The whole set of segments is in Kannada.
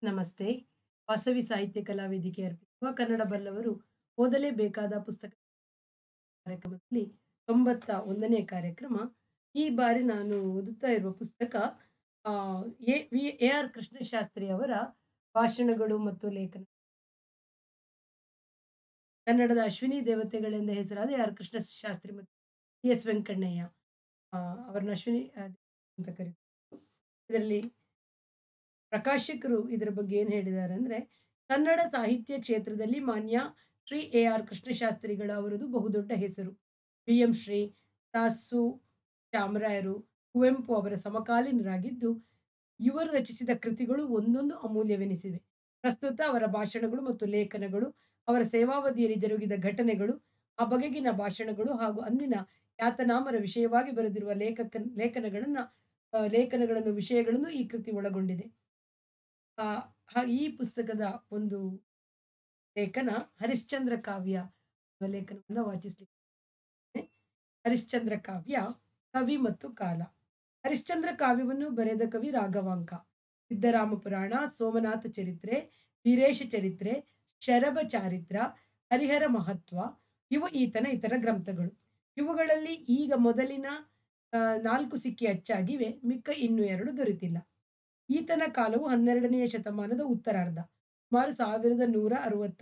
ನಮಸ್ತೆ. ವಾಸವಿ ಸಾಹಿತ್ಯ ಕಲಾ ವೇದಿಕೆ ಅರ್ಪಿಸುವ ಕನ್ನಡ ಬಲ್ಲವರು ಓದಲೇಬೇಕಾದ ಪುಸ್ತಕ ಕಾರ್ಯಕ್ರಮದಲ್ಲಿ 91ನೇ ಕಾರ್ಯಕ್ರಮ. ಈ ಬಾರಿ ನಾನು ಓದುತ್ತಾ ಇರುವ ಪುಸ್ತಕ ಆ, A V A R Krishnashastri ಅವರ ಭಾಷಣಗಳು ಮತ್ತು ಲೇಖನ. ಕನ್ನಡದ ಅಶ್ವಿನಿ ದೇವತೆಗಳೆಂದ ಹೆಸರಾದ ಎ ಆರ್ ಕೃಷ್ಣಶಾಸ್ತ್ರಿ ಮತ್ತು ಟಿ ಎಸ್ ವೆಂಕಣ್ಣಯ್ಯ ಆ, ಅವರನ್ನ ಅಶ್ವಿನಿ ಆ, ಅಂತ ಕರೀತಾರೆ. ಇದರಲ್ಲಿ ಪ್ರಕಾಶಕರು ಇದರ ಬಗ್ಗೆ ಏನು ಹೇಳಿದ್ದಾರೆ ಅಂದ್ರೆ ಕನ್ನಡ ಸಾಹಿತ್ಯ ಕ್ಷೇತ್ರದಲ್ಲಿ ಮಾನ್ಯ ಶ್ರೀ ಎ ಆರ್ ಕೃಷ್ಣಶಾಸ್ತ್ರಿಗಳ ಅವರದು ಬಹುದೊಡ್ಡ ಹೆಸರು. ವಿ ಎಂ ಶ್ರೀ, ತಾಸು ಚಾಮರಾಯರು, ಕುವೆಂಪು ಅವರ ಸಮಕಾಲೀನರಾಗಿದ್ದು ಇವರು ರಚಿಸಿದ ಕೃತಿಗಳು ಒಂದೊಂದು ಅಮೂಲ್ಯವೆನಿಸಿವೆ. ಪ್ರಸ್ತುತ ಅವರ ಭಾಷಣಗಳು ಮತ್ತು ಲೇಖನಗಳು, ಅವರ ಸೇವಾವಧಿಯಲ್ಲಿ ಜರುಗಿದ ಘಟನೆಗಳು, ಆ ಬಗೆಗಿನ ಭಾಷಣಗಳು ಹಾಗೂ ಅಂದಿನ ಖ್ಯಾತನಾಮರ ವಿಷಯವಾಗಿ ಬರೆದಿರುವ ಲೇಖಕ ಲೇಖನಗಳನ್ನ ಆ, ಲೇಖನಗಳನ್ನು ವಿಷಯಗಳನ್ನು ಈ ಕೃತಿ ಒಳಗೊಂಡಿದೆ. ಆ, ಹ- ಈ ಪುಸ್ತಕದ ಒಂದು ಲೇಖನ ಹರಿಶ್ಚಂದ್ರ ಕಾವ್ಯ ಎಂಬ ಲೇಖನವನ್ನು ವಾಚಿಸಲಿಕ್ಕೆ ಹರಿಶ್ಚಂದ್ರ ಕಾವ್ಯ ಕವಿ ಮತ್ತು ಕಾಲ ಹರಿಶ್ಚಂದ್ರ ಕಾವ್ಯವನ್ನು ಬರೆದ ಕವಿ ರಾಘವಾಂಕ ಸಿದ್ದರಾಮ ಪುರಾಣ ಸೋಮನಾಥ ಚರಿತ್ರೆ ವೀರೇಶ ಚರಿತ್ರೆ ಶರಭ ಚಾರಿತ್ರ ಹರಿಹರ ಮಹತ್ವ ಇವು ಈತನ ಇತರ ಗ್ರಂಥಗಳು ಇವುಗಳಲ್ಲಿ ಈಗ ಮೊದಲಿನ ಆ, ನಾಲ್ಕು ಸಿಕ್ಕಿ ಅಚ್ಚಾಗಿವೆ ಮಿಕ್ಕ ಇನ್ನು ಎರಡು ದೊರೆತಿಲ್ಲ ಈತನ ಕಾಲವು ಹನ್ನೆರಡನೆಯ ಶತಮಾನದ ಉತ್ತರಾರ್ಧ ಸುಮಾರು ಸಾವಿರದ ನೂರ ಅರವತ್ತ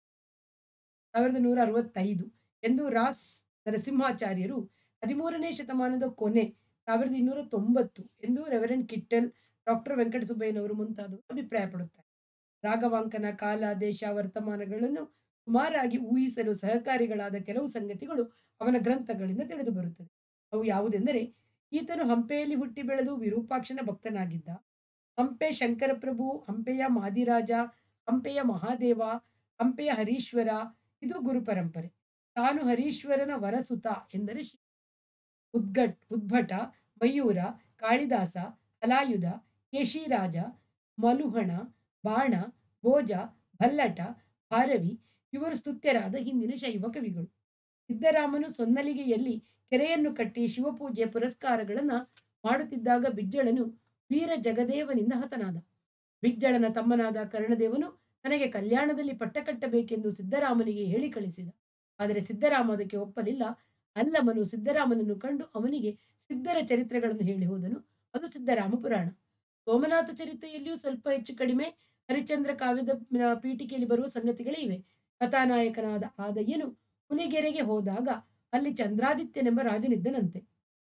ಸಾವಿರದ ನೂರ ಅರವತ್ತೈದು ಎಂದು ರಾಸ್ ನರಸಿಂಹಾಚಾರ್ಯರು ಹದಿಮೂರನೇ ಶತಮಾನದ ಕೊನೆ ಸಾವಿರದ ಇನ್ನೂರ ತೊಂಬತ್ತು ಎಂದು ರೆವರೆಂಡ್ ಕಿಟ್ಟಲ್ ಡಾಕ್ಟರ್ ವೆಂಕಟಸುಬ್ಬಯ್ಯನವರು ಮುಂತಾದವರು ಅಭಿಪ್ರಾಯಪಡುತ್ತಾರೆ ರಾಘವಾಂಕನ ಕಾಲ ದೇಶ ವರ್ತಮಾನಗಳನ್ನು ಸುಮಾರಾಗಿ ಊಹಿಸಲು ಸಹಕಾರಿಗಳಾದ ಕೆಲವು ಸಂಗತಿಗಳು ಅವನ ಗ್ರಂಥಗಳಿಂದ ತಿಳಿದು ಬರುತ್ತದೆ ಅವು ಯಾವುದೆಂದರೆ ಈತನು ಹಂಪೆಯಲ್ಲಿ ಹುಟ್ಟಿ ಬೆಳೆದು ವಿರೂಪಾಕ್ಷನ ಭಕ್ತನಾಗಿದ್ದ ಹಂಪೆ ಶಂಕರಪ್ರಭು ಹಂಪೆಯ ಮಾದಿರಾಜ ಹಂಪೆಯ ಮಹಾದೇವ ಹಂಪೆಯ ಹರೀಶ್ವರ ಇದು ಗುರು ಪರಂಪರೆ ತಾನು ಹರೀಶ್ವರನ ವರಸುತ ಎಂದರೆ ಶಿವ. ಉದ್ಗಟ್ ಉದ್ಭಟ ಮಯೂರ ಕಾಳಿದಾಸ ಹಲಾಯುಧ ಕೇಶಿರಾಜ ಮಲುಹಣ ಬಾಣ ಭೋಜ ಭಲ್ಲಟ ಭಾರವಿ ಇವರು ಸ್ತುತ್ಯರಾದ ಹಿಂದಿನ ಶೈವ ಕವಿಗಳು ಸಿದ್ದರಾಮನು ಸೊನ್ನಲಿಗೆಯಲ್ಲಿ ಕೆರೆಯನ್ನು ಕಟ್ಟಿ ಶಿವಪೂಜೆ ಪುರಸ್ಕಾರಗಳನ್ನ ಮಾಡುತ್ತಿದ್ದಾಗ ಬಿಜ್ಜಳನು ವೀರ ಜಗದೇವನಿಂದ ಹತನಾದ ಬಿಜ್ಜಳನ ತಮ್ಮನಾದ ಕರ್ಣದೇವನು ತನಗೆ ಕಲ್ಯಾಣದಲ್ಲಿ ಪಟ್ಟ ಕಟ್ಟಬೇಕೆಂದು ಸಿದ್ದರಾಮನಿಗೆ ಹೇಳಿ ಕಳಿಸಿದ ಆದರೆ ಸಿದ್ದರಾಮ ಅದಕ್ಕೆ ಒಪ್ಪಲಿಲ್ಲ ಅಲ್ಲಮನು ಸಿದ್ದರಾಮನನ್ನು ಕಂಡು ಅವನಿಗೆ ಸಿದ್ಧರ ಚರಿತ್ರೆಗಳನ್ನು ಹೇಳಿ ಹೋದನು ಅದು ಸಿದ್ದರಾಮ ಪುರಾಣ ಸೋಮನಾಥ ಚರಿತ್ರೆಯಲ್ಲಿಯೂ ಸ್ವಲ್ಪ ಹೆಚ್ಚು ಕಡಿಮೆ ಹರಿಶ್ಚಂದ್ರ ಕಾವ್ಯದ ನ- ಪೀಠಿಕೆಯಲ್ಲಿ ಬರುವ ಸಂಗತಿಗಳೇ ಇವೆ ಕಥಾನಾಯಕನಾದ ಆದಯ್ಯನು ಹುಲಿಗೆರೆಗೆ ಹೋದಾಗ ಅಲ್ಲಿ ಚಂದ್ರಾದಿತ್ಯನೆಂಬ ರಾಜನಿದ್ದನಂತೆ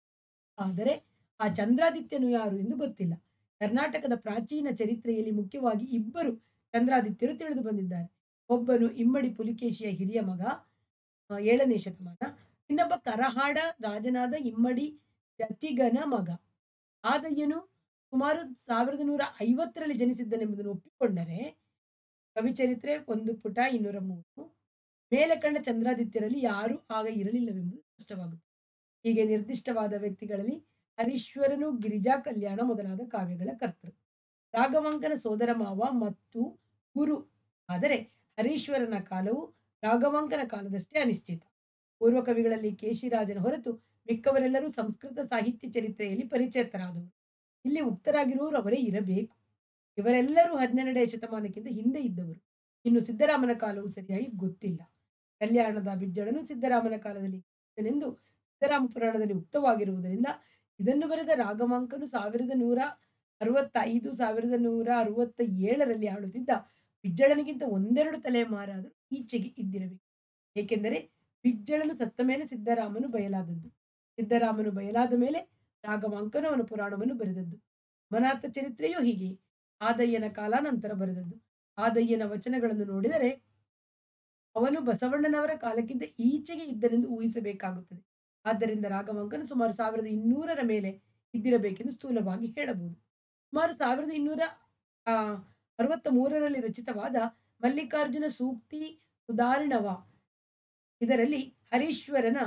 ಆದರೆ ಆ ಚಂದ್ರಾದಿತ್ಯನು ಯಾರು ಎಂದು ಗೊತ್ತಿಲ್ಲ ಕರ್ನಾಟಕದ ಪ್ರಾಚೀನ ಚರಿತ್ರೆಯಲ್ಲಿ ಮುಖ್ಯವಾಗಿ ಇಬ್ಬರು ಚಂದ್ರಾದಿತ್ಯರು ತಿಳಿದು ಬಂದಿದ್ದಾರೆ ಒಬ್ಬನು ಇಮ್ಮಡಿ ಪುಲಿಕೇಶಿಯ ಹಿರಿಯ ಮಗ ಆ, ಏಳನೇ ಶತಮಾನ ಇನ್ನೊಬ್ಬ ಕರಹಾಡ ರಾಜನಾದ ಇಮ್ಮಡಿ ಜತಿಗನ ಮಗ ಆದಯ್ಯನು ಸುಮಾರು ಸಾವಿರದ ನೂರ ಐವತ್ತರಲ್ಲಿ ಜನಿಸಿದ್ದನೆಂಬುದನ್ನು ಒಪ್ಪಿಕೊಂಡರೆ ಕವಿಚರಿತ್ರೆ ಒಂದು ಪುಟ ಇನ್ನೂರ ಮೂರು ಮೇಲೆ ಕಂಡ ಚಂದ್ರಾದಿತ್ಯರಲ್ಲಿ ಯಾರೂ ಆಗ ಇರಲಿಲ್ಲವೆಂಬುದು ಸ್ಪಷ್ಟವಾಗುತ್ತದೆ ಹೀಗೆ ನಿರ್ದಿಷ್ಟವಾದ ವ್ಯಕ್ತಿಗಳಲ್ಲಿ ಹರೀಶ್ವರನು ಗಿರಿಜಾ ಕಲ್ಯಾಣ ಮೊದಲಾದ ಕಾವ್ಯಗಳ ಕರ್ತೃ ರಾಘವಾಂಕನ ಸೋದರ ಮಾವ ಮತ್ತು ಗುರು ಆದರೆ ಹರೀಶ್ವರನ ಕಾಲವು ರಾಘವಾಂಕನ ಕಾಲದಷ್ಟೇ ಅನಿಶ್ಚಿತ ಪೂರ್ವ ಕವಿಗಳಲ್ಲಿ ಕೇಶಿರಾಜನ ಹೊರತು ಮಿಕ್ಕವರೆಲ್ಲರೂ ಸಂಸ್ಕೃತ ಸಾಹಿತ್ಯ ಚರಿತ್ರೆಯಲ್ಲಿ ಪರಿಚಯಿತರಾದವರು ಇಲ್ಲಿ ಉಕ್ತರಾಗಿರುವವರು ಅವರೇ ಇರಬೇಕು ಇವರೆಲ್ಲರೂ ಹನ್ನೆರಡನೇ ಶತಮಾನಕ್ಕಿಂತ ಹಿಂದೆ ಇದ್ದವರು ಇನ್ನು ಸಿದ್ದರಾಮನ ಕಾಲವು ಸರಿಯಾಗಿ ಗೊತ್ತಿಲ್ಲ ಕಲ್ಯಾಣದ ಬಿಜ್ಜಳನು ಸಿದ್ದರಾಮನ ಕಾಲದಲ್ಲಿ ಇದ್ದನೆಂದು ಸಿದ್ದರಾಮ ಪುರಾಣದಲ್ಲಿ ಉಕ್ತವಾಗಿರುವುದರಿಂದ ಇದನ್ನು ಬರೆದ ರಾಘವಾಂಕನು ಸಾವಿರದ ನೂರ ಅರವತ್ತೈದು ಸಾವಿರದ ನೂರ ಅರವತ್ತ ಏಳರಲ್ಲಿ ಆಳುತ್ತಿದ್ದ ಬಿಜ್ಜಳನಿಗಿಂತ ಒಂದೆರಡು ತಲೆಮಾರಾದರೂ ಈಚೆಗೆ ಇದ್ದಿರಬೇಕು ಏಕೆಂದರೆ ಬಿಜ್ಜಳನು ಸತ್ತ ಮೇಲೆ ಸಿದ್ದರಾಮನು ಬಯಲಾದದ್ದು ಸಿದ್ದರಾಮನು ಬಯಲಾದ ಮೇಲೆ ರಾಘವಾಂಕನು ಅವನ ಪುರಾಣವನ್ನು ಬರೆದದ್ದು ಮನಾಥ ಚರಿತ್ರೆಯೂ ಹೀಗೆ ಆದಯ್ಯನ ಕಾಲಾನಂತರ ಬರೆದದ್ದು ಆದಯ್ಯನ ವಚನಗಳನ್ನು ನೋಡಿದರೆ ಅವನು ಬಸವಣ್ಣನವರ ಕಾಲಕ್ಕಿಂತ ಈಚೆಗೆ ಇದ್ದನೆಂದು ಊಹಿಸಬೇಕಾಗುತ್ತದೆ ಆದ್ದರಿಂದ ರಾಘವಾಂಕನು ಸುಮಾರು ಸಾವಿರದ ಇನ್ನೂರರ ಮೇಲೆ ಇದ್ದಿರಬೇಕೆಂದು ಸ್ಥೂಲವಾಗಿ ಹೇಳಬಹುದು ಸುಮಾರು ಸಾವಿರದ ಇನ್ನೂರ ಆ ಅರವತ್ತ ಮೂರರಲ್ಲಿ ರಚಿತವಾದ ಮಲ್ಲಿಕಾರ್ಜುನ ಸೂಕ್ತಿ ಸುಧಾರಣವ ಇದರಲ್ಲಿ ಹರೀಶ್ವರನ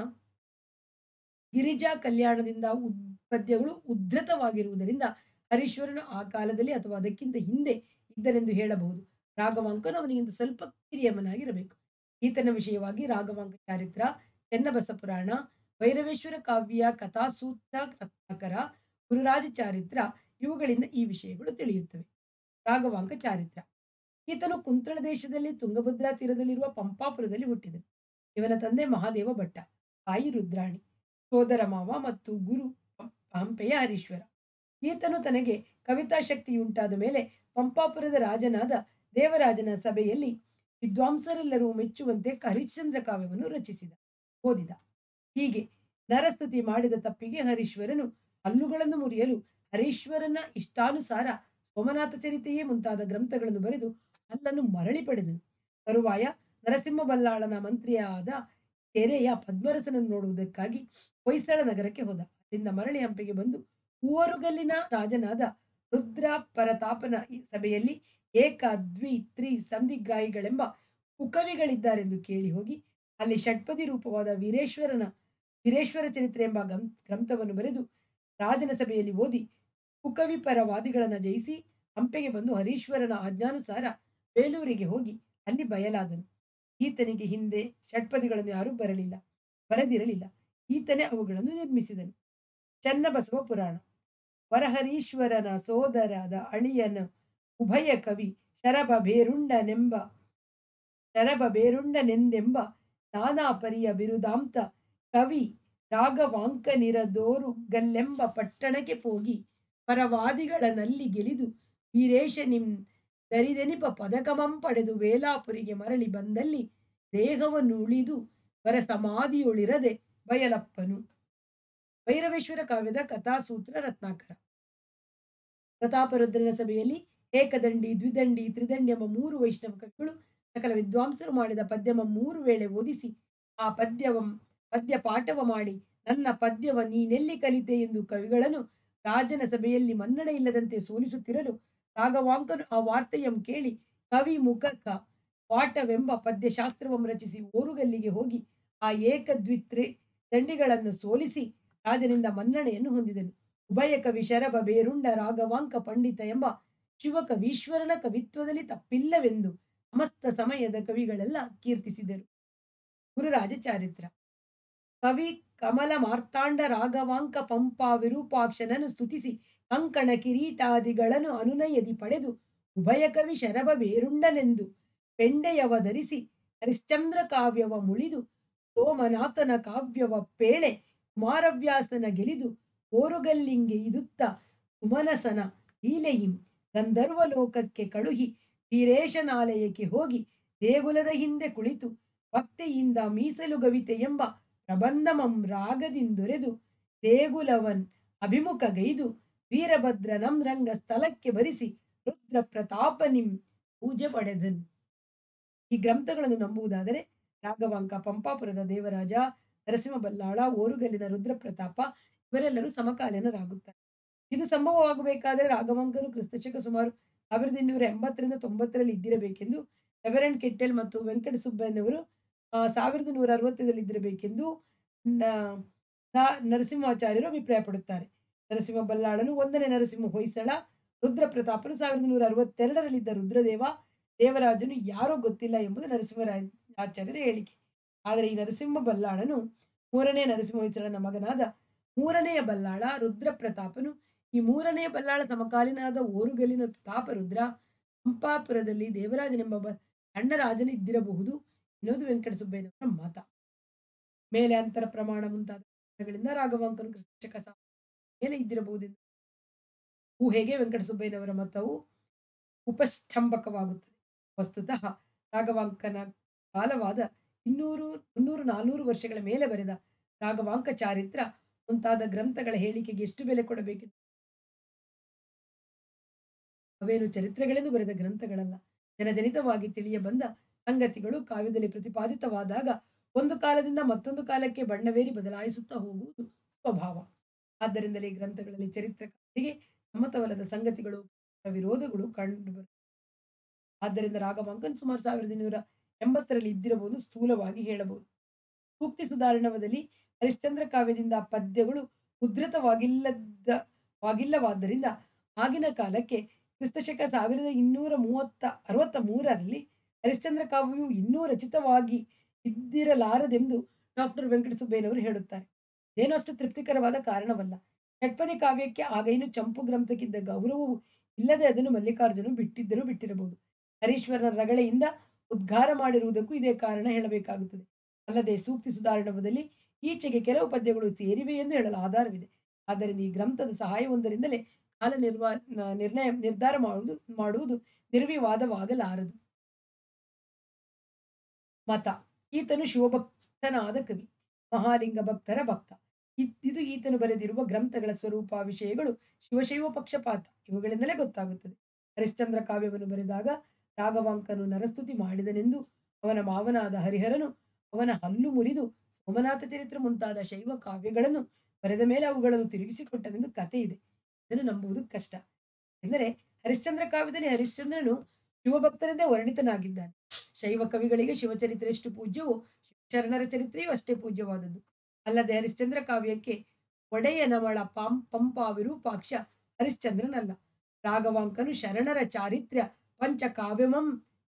ಗಿರಿಜಾ ಕಲ್ಯಾಣದಿಂದ ಉದ್ ಪದ್ಯಗಳು ಉದ್ಧತವಾಗಿರುವುದರಿಂದ ಹರೀಶ್ವರನು ಆ ಕಾಲದಲ್ಲಿ ಅಥವಾ ಅದಕ್ಕಿಂತ ಹಿಂದೆ ಇದ್ದನೆಂದು ಹೇಳಬಹುದು ರಾಘವಾಂಕನು ಅವನಿಗಿಂತ ಸ್ವಲ್ಪ ಕಿರಿಯಮ್ಮನಾಗಿರಬೇಕು ಈತನ ವಿಷಯವಾಗಿ ರಾಘವಾಂಕ ಚಾರಿತ್ರ ಚೆನ್ನಬಸ ಪುರಾಣ ಭೈರವೇಶ್ವರ ಕಾವ್ಯ ಕಥಾಸೂತ್ರ ರತ್ನಾಕರ ಗುರುರಾಜ ಚಾರಿತ್ರ ಇವುಗಳಿಂದ ಈ ವಿಷಯಗಳು ತಿಳಿಯುತ್ತವೆ ರಾಘವಾಂಕ ಚಾರಿತ್ರ ಈತನು ಕುಂತಳ ದೇಶದಲ್ಲಿ ತುಂಗಭದ್ರಾ ತೀರದಲ್ಲಿರುವ ಪಂಪಾಪುರದಲ್ಲಿ ಹುಟ್ಟಿದನು ಇವನ ತಂದೆ ಮಹಾದೇವ ಭಟ್ಟ ತಾಯಿ ರುದ್ರಾಣಿ ಸೋದರ ಮಾವ ಮತ್ತು ಗುರು ಪಂ- ಹಂಪೆಯ ಹರೀಶ್ವರ ಈತನು ತನಗೆ ಕವಿತಾ ಶಕ್ತಿಯುಂಟಾದ ಮೇಲೆ ಪಂಪಾಪುರದ ರಾಜನಾದ ದೇವರಾಜನ ಸಭೆಯಲ್ಲಿ ವಿದ್ವಾಂಸರೆಲ್ಲರೂ ಮೆಚ್ಚುವಂತೆ ಹರಿಶ್ಚಂದ್ರ ಕಾವ್ಯವನ್ನು ರಚಿಸಿದ ಓದಿದ ಹೀಗೆ ನರಸ್ತುತಿ ಮಾಡಿದ ತಪ್ಪಿಗೆ ಹರೀಶ್ವರನು ಹಲ್ಲುಗಳನ್ನು ಮುರಿಯಲು ಹರೀಶ್ವರನ ಇಷ್ಟಾನುಸಾರ ಸೋಮನಾಥ ಚರಿತೆಯೇ ಮುಂತಾದ ಗ್ರಂಥಗಳನ್ನು ಬರೆದು ಹಲ್ಲನ್ನು ಮರಳಿ ಪಡೆದನು ತರುವಾಯ ನರಸಿಂಹ ಬಲ್ಲಾಳನ ಮಂತ್ರಿಯಾದ ಕೆರೆಯ ಪದ್ಮರಸನನ್ನು ನೋಡುವುದಕ್ಕಾಗಿ ಹೊಯ್ಸಳ ನಗರಕ್ಕೆ ಹೋದ ಅಲ್ಲಿಂದ ಮರಳಿ ಹಂಪಿಗೆ ಬಂದು ಊವರುಗಲ್ಲಿನ ರಾಜನಾದ ರುದ್ರ ಪರತಾಪನ ಈ ಸಭೆಯಲ್ಲಿ ಏಕ ದ್ವಿ ತ್ರಿ ಸಂಧಿಗ್ರಾಹಿಗಳೆಂಬ ಕುಕವಿಗಳಿದ್ದಾರೆಂದು ಕೇಳಿ ಹೋಗಿ ಅಲ್ಲಿ ಷಟ್ಪದಿ ರೂಪವಾದ ವೀರೇಶ್ವರನ ವೀರೇಶ್ವರ ಚರಿತ್ರೆ ಎಂಬ ಗಂ ಗ್ರಂಥವನ್ನು ಬರೆದು ರಾಜನ ಸಭೆಯಲ್ಲಿ ಓದಿ ಕುಕವಿ ಪರವಾದಿಗಳನ್ನು ಜಯಿಸಿ ಹಂಪೆಗೆ ಬಂದು ಹರೀಶ್ವರನ ಆಜ್ಞಾನುಸಾರ ಬೇಲೂರಿಗೆ ಹೋಗಿ ಅಲ್ಲಿ ಬಯಲಾದನು ಈತನಿಗೆ ಹಿಂದೆ ಷಟ್ಪದಿಗಳನ್ನು ಯಾರೂ ಬರಲಿಲ್ಲ ಬರೆದಿರಲಿಲ್ಲ ಈತನೇ ಅವುಗಳನ್ನು ನಿರ್ಮಿಸಿದನು ಚನ್ನಬಸವ ಪುರಾಣ ವರಹರೀಶ್ವರನ ಸೋದರಾದ ಅಳಿಯನ ಉಭಯ ಕವಿ ಶರಭ ಬೇರುಂಡನೆಂಬ ಶರಭ ಬೇರುಂಡನೆಂದೆಂಬ ನಾನಾ ಪರಿಯ ಬಿರುದಾಂತ ಕವಿ ರಾಗವಾಂಕನಿರದೋರು ಗಲ್ಲೆಂಬ ಪಟ್ಟಣಕ್ಕೆ ಹೋಗಿ ಪರವಾದಿಗಳನಲ್ಲಿ ಗೆಲಿದು ವೀರೇಶನಿಂ ದರಿದೆನಿಪ ಪದಕಮಂ ಪಡೆದು ವೇಲಾಪುರಿಗೆ ಮರಳಿ ಬಂದಲ್ಲಿ ದೇಹವನ್ನು ಉಳಿದು ವರ ಸಮಾಧಿಯೊಳಿರದೆ ಬಯಲಪ್ಪನು ಭೈರವೇಶ್ವರ ಕಾವ್ಯದ ಕಥಾಸೂತ್ರ ರತ್ನಾಕರ ಪ್ರತಾಪರುದ್ರನ ಸಭೆಯಲ್ಲಿ ಏಕದಂಡಿ ದ್ವಿದಂಡಿ ತ್ರಿದಂಡಿ ಎಂಬ ಮೂರು ವೈಷ್ಣವ ಕವಿಗಳು ಸಕಲ ವಿದ್ವಾಂಸರು ಮಾಡಿದ ಪದ್ಯಮ ಮೂರು ವೇಳೆ ಓದಿಸಿ ಆ ಪದ್ಯವಂ ಪದ್ಯ ಪಾಠವ ಮಾಡಿ ನನ್ನ ಪದ್ಯವ ನೀನೆಲ್ಲಿ ಕಲಿತೆ ಎಂದು ಕವಿಗಳನ್ನು ರಾಜನ ಸಭೆಯಲ್ಲಿ ಮನ್ನಣೆ ಇಲ್ಲದಂತೆ ಸೋಲಿಸುತ್ತಿರಲು ರಾಘವಾಂಕನು ಆ ವಾರ್ತೆಯಂ ಕೇಳಿ ಕವಿ ಮುಖಕ ಪಾಠವೆಂಬ ಪದ್ಯಶಾಸ್ತ್ರವಂ ರಚಿಸಿ ಓರುಗಲ್ಲಿಗೆ ಹೋಗಿ ಆ ಏಕದ್ವಿತ್ರಿ ದಂಡಿಗಳನ್ನು ಸೋಲಿಸಿ ರಾಜನಿಂದ ಮನ್ನಣೆಯನ್ನು ಹೊಂದಿದನು ಉಭಯ ಕವಿ ಶರಭ ಬೇರುಂಡ ರಾಘವಾಂಕ ಪಂಡಿತ ಎಂಬ ಶಿವಕವೀಶ್ವರನ ಕವಿತ್ವದಲ್ಲಿ ತಪ್ಪಿಲ್ಲವೆಂದು ಸಮಸ್ತ ಸಮಯದ ಕವಿಗಳೆಲ್ಲ ಕೀರ್ತಿಸಿದರು ಗುರುರಾಜ ಚಾರಿತ್ರ ಕವಿ ಕಮಲ ಮಾರ್ತಾಂಡ ರಾಘವಾಂಕ ಪಂಪ ವಿರೂಪಾಕ್ಷನನ್ನು ಸ್ತುತಿಸಿ ಕಂಕಣ ಕಿರೀಟಾದಿಗಳನ್ನು ಅನುನಯದಿ ಪಡೆದು ಉಭಯ ಕವಿ ಶರಭ ಬೇರುಂಡನೆಂದು ಪೆಂಡೆಯವ ಧರಿಸಿ ಹರಿಶ್ಚಂದ್ರ ಕಾವ್ಯವ ಮುಳಿದು ಸೋಮನಾಥನ ಕಾವ್ಯವ ಪೇಳೆ ಕುಮಾರವ್ಯಾಸನ ಗೆಲಿದು ಓರುಗಲ್ಲಿಂಗೆ ಇದುತ್ತ ಸುಮನಸನ ಲೀಲೆಯಿಂ ಗಂಧರ್ವ ಲೋಕಕ್ಕೆ ಕಳುಹಿ ವೀರೇಶನಾಲಯಕ್ಕೆ ಹೋಗಿ ದೇಗುಲದ ಹಿಂದೆ ಕುಳಿತು ಭಕ್ತಿಯಿಂದ ಮೀಸಲು ಗವಿತೆ ಎಂಬ ಪ್ರಬಂಧಮಂ ರಾಗದಿಂದೊರೆದು ದೇಗುಲವನ್ ಅಭಿಮುಖಗೈದು ವೀರಭದ್ರನಂ ರಂಗ ಸ್ಥಳಕ್ಕೆ ಬರಿಸಿ ರುದ್ರ ಪ್ರತಾಪನಿಂ ಪೂಜೆ ಪಡೆದನು ಈ ಗ್ರಂಥಗಳನ್ನು ನಂಬುವುದಾದರೆ ರಾಘವಾಂಕ ಪಂಪಾಪುರದ ದೇವರಾಜ ನರಸಿಂಹ ಬಲ್ಲಾಳ ಓರುಗಲ್ಲಿನ ರುದ್ರ ಪ್ರತಾಪ ಇವರೆಲ್ಲರೂ ಸಮಕಾಲೀನರಾಗುತ್ತಾರೆ ಇದು ಸಂಭವವಾಗಬೇಕಾದರೆ ರಾಘವಾಂಕನು ಕ್ರಿಸ್ತಶಕ ಸುಮಾರು ಸಾವಿರದ ಇನ್ನೂರ ಎಂಬತ್ತರಿಂದ ತೊಂಬತ್ತರಲ್ಲಿ ಇದ್ದಿರಬೇಕೆಂದು ರೆವರೆಂಡ್ ಕೆಟ್ಟೆಲ್ ಮತ್ತು ವೆಂಕಟ ಸುಬ್ಬಯ್ಯನವರು ಆ, ಸಾವಿರದ ನೂರ ಅರವತ್ತರಲ್ಲಿ ಇದ್ದಿರಬೇಕೆಂದು ನ- ನ- ನರಸಿಂಹಾಚಾರ್ಯರು ಅಭಿಪ್ರಾಯಪಡುತ್ತಾರೆ ನರಸಿಂಹ ಬಲ್ಲಾಳನು ಒಂದನೇ ನರಸಿಂಹ ಹೊಯ್ಸಳ ರುದ್ರ ಪ್ರತಾಪನು ಸಾವಿರದ ನೂರ ಅರವತ್ತೆರಡರಲ್ಲಿದ್ದ ರುದ್ರದೇವ ದೇವರಾಜನು ಯಾರೋ ಗೊತ್ತಿಲ್ಲ ಎಂಬುದು ನರಸಿಂಹರಾಜ ಆಚಾರ್ಯರ ಹೇಳಿಕೆ ಆದರೆ ಈ ನರಸಿಂಹ ಬಲ್ಲಾಳನು ಮೂರನೇ ನರಸಿಂಹ ಹೊಯ್ಸಳನ ಮಗನಾದ ಮೂರನೆಯ ಬಲ್ಲಾಳ ರುದ್ರ ಪ್ರತಾಪನು ಈ ಮೂರನೆಯ ಬಲ್ಲಾಳ ಸಮಕಾಲೀನಾದ ಓರುಗಲ್ಲಿನ ಪ್ರತಾಪ ರುದ್ರ ಪಂಪಾಪುರದಲ್ಲಿ ದೇವರಾಜನೆಂಬ ಒಬ್ಬ ಸಣ್ಣ ರಾಜನು ಇದ್ದಿರಬಹುದು ಎನ್ನುವುದು ವೆಂಕಟ ಸುಬ್ಬಯ್ಯನವರ ಮತ ಮೇಲೆ ಅಂತರ ಪ್ರಮಾಣ ಮುಂತಾದ ಕಾರಣಗಳಿಂದ ರಾಘವಾಂಕನು ಕ್ರಿಸ್ತಶಕ ಸಾವಿರದ ಮೇಲೆ ಇದ್ದಿರಬಹುದೆಂದು ಊಹೆಗೆ ವೆಂಕಟ ಸುಬ್ಬಯ್ಯನವರ ಮತವು ಉಪಸ್ತಂಭಕವಾಗುತ್ತದೆ ವಸ್ತುತಃ ರಾಘವಾಂಕನ ಕಾಲವಾದ ಇನ್ನೂರು ಮುನ್ನೂರು ನಾನ್ನೂರು ವರ್ಷಗಳ ಮೇಲೆ ಬರೆದ ರಾಘವಾಂಕ ಚಾರಿತ್ರ ಮುಂತಾದ ಗ್ರಂಥಗಳ ಹೇಳಿಕೆಗೆ ಎಷ್ಟು ಬೆಲೆ ಕೊಡಬೇಕೆಂದು ಅವೇನು ಚರಿತ್ರೆಗಳೆಂದು ಬರೆದ ಗ್ರಂಥಗಳಲ್ಲ ಜನಜನಿತವಾಗಿ ತಿಳಿಯ ಬಂದ ಸಂಗತಿಗಳು ಕಾವ್ಯದಲ್ಲಿ ಪ್ರತಿಪಾದಿತವಾದಾಗ ಒಂದು ಕಾಲದಿಂದ ಮತ್ತೊಂದು ಕಾಲಕ್ಕೆ ಬಣ್ಣವೇರಿ ಬದಲಾಯಿಸುತ್ತಾ ಹೋಗುವುದು ಸ್ವಭಾವ ಆದ್ದರಿಂದಲೇ ಈ ಗ್ರಂಥಗಳಲ್ಲಿ ಚರಿತ್ರಕಾರರಿಗೆ ಸಮ್ಮತವಲ್ಲದ ಸಂಗತಿಗಳು ವಿರೋಧಗಳು ಕಂಡುಬರು ಆದ್ದರಿಂದ ರಾಘವಾಂಕನ್ ಸುಮಾರು ಸಾವಿರದ ಇನ್ನೂರ ಎಂಬತ್ತರಲ್ಲಿ ಇದ್ದಿರಬಹುದು ಸ್ಥೂಲವಾಗಿ ಹೇಳಬಹುದು ಸೂಕ್ತಿ ಸುಧಾರಣವದಲ್ಲಿ ಹರಿಶ್ಚಂದ್ರ ಕಾವ್ಯದಿಂದ ಪದ್ಯಗಳು ಉದ್ಧತವಾಗಿಲ್ಲದ ವಾಗಿಲ್ಲವಾದ್ದರಿಂದ ಆಗಿನ ಕಾಲಕ್ಕೆ ಕ್ರಿಸ್ತಶಕ ಸಾವಿರದ ಇನ್ನೂರ ಮೂವತ್ತ ಅರವತ್ತ ಮೂರರಲ್ಲಿ ಹರಿಶ್ಚಂದ್ರ ಕಾವ್ಯವು ಇನ್ನೂ ರಚಿತವಾಗಿ ಇದ್ದಿರಲಾರದೆಂದು ಡಾಕ್ಟರ್ ವೆಂಕಟ ಸುಬ್ಬಯ್ಯನವರು ಹೇಳುತ್ತಾರೆ ಇದೇನು ಅಷ್ಟು ತೃಪ್ತಿಕರವಾದ ಕಾರಣವಲ್ಲ ಷಟ್ಪದಿ ಕಾವ್ಯಕ್ಕೆ ಆಗ ಇನ್ನು ಚಂಪು ಗ್ರಂಥಕ್ಕಿದ್ದ ಗೌರವವು ಇಲ್ಲದೆ ಅದನ್ನು ಮಲ್ಲಿಕಾರ್ಜುನು ಬಿಟ್ಟಿದ್ದರೂ ಬಿಟ್ಟಿರಬಹುದು ಹರೀಶ್ವರನ ರಗಳೆಯಿಂದ ಉದ್ಗಾರ ಮಾಡಿರುವುದಕ್ಕೂ ಇದೇ ಕಾರಣ ಹೇಳಬೇಕಾಗುತ್ತದೆ ಅಲ್ಲದೆ ಸೂಕ್ತಿ ಸುಧಾರಣವದಲ್ಲಿ ಈಚೆಗೆ ಕೆಲವು ಪದ್ಯಗಳು ಸೇರಿವೆ ಎಂದು ಹೇಳಲು ಆಧಾರವಿದೆ ಆದ್ದರಿಂದ ಈ ಗ್ರಂಥದ ಸಹಾಯವೊಂದರಿಂದಲೇ ಕಾಲ ನಿರ್ವಾ ನ- ನಿರ್ಣಯ ನಿರ್ಧಾರ ಮಾಡುವುದು ಮಾಡುವುದು ನಿರ್ವಿವಾದವಾಗಲಾರದು ಮತ ಈತನು ಶಿವಭಕ್ತನಾದ ಕವಿ ಮಹಾಲಿಂಗ ಭಕ್ತರ ಭಕ್ತ ಇ- ಇದು ಈತನು ಬರೆದಿರುವ ಗ್ರಂಥಗಳ ಸ್ವರೂಪ ವಿಷಯಗಳು ಶಿವಶೈವ ಪಕ್ಷಪಾತ ಇವುಗಳಿಂದಲೇ ಗೊತ್ತಾಗುತ್ತದೆ ಹರಿಶ್ಚಂದ್ರ ಕಾವ್ಯವನ್ನು ಬರೆದಾಗ ರಾಘವಾಂಕನು ನರಸ್ತುತಿ ಮಾಡಿದನೆಂದು ಅವನ ಮಾವನಾದ ಹರಿಹರನು ಅವನ ಹಲ್ಲು ಮುರಿದು ಸೋಮನಾಥ ಚರಿತ್ರೆ ಮುಂತಾದ ಶೈವ ಕಾವ್ಯಗಳನ್ನು ಬರೆದ ಮೇಲೆ ಅವುಗಳನ್ನು ತಿರುಗಿಸಿಕೊಟ್ಟನೆಂದು ಕತೆ ಇದೆ ಇದನ್ನು ನಂಬುವುದು ಕಷ್ಟ ಎಂದರೆ ಹರಿಶ್ಚಂದ್ರ ಕಾವ್ಯದಲ್ಲಿ ಹರಿಶ್ಚಂದ್ರನು ಶಿವಭಕ್ತನೆಂದೇ ವರ್ಣಿತನಾಗಿದ್ದಾನೆ ಶೈವ ಕವಿಗಳಿಗೆ ಶಿವಚರಿತ್ರೆ ಎಷ್ಟು ಪೂಜ್ಯವೋ ಶರಣರ ಚರಿತ್ರೆಯೂ ಅಷ್ಟೇ ಪೂಜ್ಯವಾದದ್ದು ಅಲ್ಲದೆ ಹರಿಶ್ಚಂದ್ರ ಕಾವ್ಯಕ್ಕೆ ಒಡೆಯನವಳ ಪಾಂ ಪಂಪ ವಿರೂಪಾಕ್ಷ ಹರಿಶ್ಚಂದ್ರನಲ್ಲ ರಾಘವಾಂಕನು ಶರಣರ ಚಾರಿತ್ರ್ಯ ಪಂಚ ಕಾವ್ಯಮಂ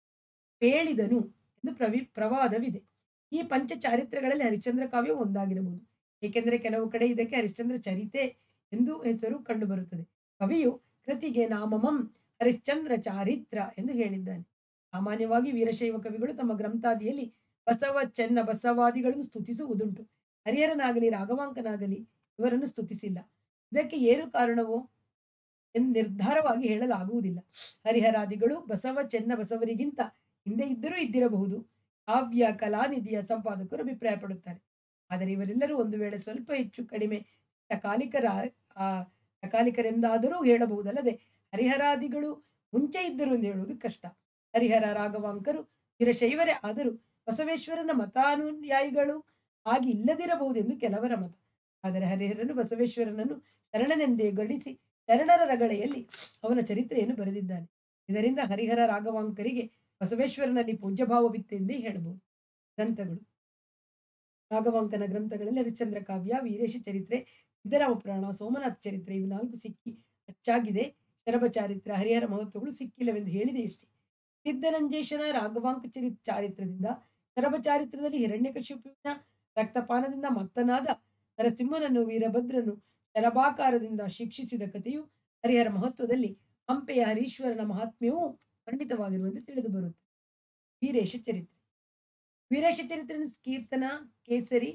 ಪೇಳಿದನು ಎಂದು ಪ್ರವಿ ಪ್ರವಾದವಿದೆ ಈ ಪಂಚ ಚಾರಿತ್ರ್ಯಗಳಲ್ಲಿ ಹರಿಶ್ಚಂದ್ರ ಕಾವ್ಯ ಒಂದಾಗಿರಬಹುದು ಏಕೆಂದರೆ ಕೆಲವು ಕಡೆ ಇದಕ್ಕೆ ಹರಿಶ್ಚಂದ್ರ ಚರಿತೆ ಎಂದು ಹೆಸರು ಕಂಡುಬರುತ್ತದೆ ಕವಿಯು ಕೃತಿಗೆ ನಾಮಮಂ ಹರಿಶ್ಚಂದ್ರ ಚಾರಿತ್ರ ಎಂದು ಹೇಳಿದ್ದಾನೆ ಸಾಮಾನ್ಯವಾಗಿ ವೀರಶೈವ ಕವಿಗಳು ತಮ್ಮ ಗ್ರಂಥಾದಿಯಲ್ಲಿ ಬಸವ ಚೆನ್ನ ಬಸವಾದಿಗಳನ್ನು ಸ್ತುತಿಸುವುದುಂಟು ಹರಿಹರನಾಗಲಿ ರಾಘವಾಂಕನಾಗಲಿ ಇವರನ್ನು ಸ್ತುತಿಸಿಲ್ಲ ಇದಕ್ಕೆ ಏನು ಕಾರಣವೋ ಎಂದು ನಿರ್ಧಾರವಾಗಿ ಹೇಳಲಾಗುವುದಿಲ್ಲ ಹರಿಹರಾದಿಗಳು ಬಸವ ಚೆನ್ನ ಬಸವರಿಗಿಂತ ಹಿಂದೆ ಇದ್ದರೂ ಇದ್ದಿರಬಹುದು ಕಾವ್ಯ ಕಲಾನಿಧಿಯ ಸಂಪಾದಕರು ಅಭಿಪ್ರಾಯ ಪಡುತ್ತಾರೆ ಆದರೆ ಇವರೆಲ್ಲರೂ ಒಂದು ವೇಳೆ ಸ್ವಲ್ಪ ಹೆಚ್ಚು ಕಡಿಮೆ ಸಕಾಲಿಕರ ಆ ಸಕಾಲಿಕರೆಂದಾದರೂ ಹೇಳಬಹುದಲ್ಲದೆ ಹರಿಹರಾದಿಗಳು ಮುಂಚೆ ಇದ್ದರು ಎಂದು ಹೇಳುವುದು ಕಷ್ಟ ಹರಿಹರ ರಾಘವಾಂಕರು ವೀರಶೈವರೇ ಆದರೂ ಬಸವೇಶ್ವರನ ಮತಾನುಯಾಯಿಗಳು ಆಗಿ ಇಲ್ಲದಿರಬಹುದೆಂದು ಕೆಲವರ ಮತ ಆದರೆ ಹರಿಹರನು ಬಸವೇಶ್ವರನನ್ನು ಶರಣನೆಂದೇ ಗಣಿಸಿ ಶರಣರ ರಗಳೆಯಲ್ಲಿ ಅವನ ಚರಿತ್ರೆಯನ್ನು ಬರೆದಿದ್ದಾನೆ ಇದರಿಂದ ಹರಿಹರ ರಾಘವಾಂಕರಿಗೆ ಬಸವೇಶ್ವರನಲ್ಲಿ ಪೂಜ್ಯಭಾವವಿತ್ತೆಂದೇ ಹೇಳಬಹುದು ಗ್ರಂಥಗಳು ರಾಘವಾಂಕನ ಗ್ರಂಥಗಳಲ್ಲಿ ಹರಿಶ್ಚಂದ್ರ ಕಾವ್ಯ ವೀರೇಶ ಚರಿತ್ರೆ ಸಿದ್ದರಾಮ ಪುರಾಣ ಸೋಮನಾಥ ಚರಿತ್ರೆ ಇವು ನಾಲ್ಕು ಸಿಕ್ಕಿ ಅಚ್ಚಾಗಿದೆ ಶರಭ ಚಾರಿತ್ರ ಹರಿಹರ ಮಹತ್ವಗಳು ಸಿಕ್ಕಿಲ್ಲವೆಂದು ಹೇಳಿದೆ ಇಷ್ಟೇ ಸಿದ್ದನಂಜೇಶನ ರಾಘವಾಂಕ ಚರಿ ಚಾರಿತ್ರದಿಂದ ಶರಭ ಚಾರಿತ್ರದಲ್ಲಿ ಹಿರಣ್ಯಕಶಿಪುವಿನ ರಕ್ತಪಾನದಿಂದ ಮತ್ತನಾದ ನರಸಿಂಹನನ್ನು ವೀರಭದ್ರನು ಶರಭಾಕಾರದಿಂದ ಶಿಕ್ಷಿಸಿದ ಕಥೆಯು ಹರಿಹರ ಮಹತ್ವದಲ್ಲಿ ಹಂಪೆಯ ಹರೀಶ್ವರನ ಮಹಾತ್ಮ್ಯವೂ ವರ್ಣಿತವಾಗಿರುವಂತೆ ತಿಳಿದು ಬರುತ್ತದೆ ವೀರೇಶ ಚರಿತ್ರೆ ವೀರೇಶ ಚರಿತ್ರೆಯನ್ನು ಕೀರ್ತನ ಕೇಸರಿ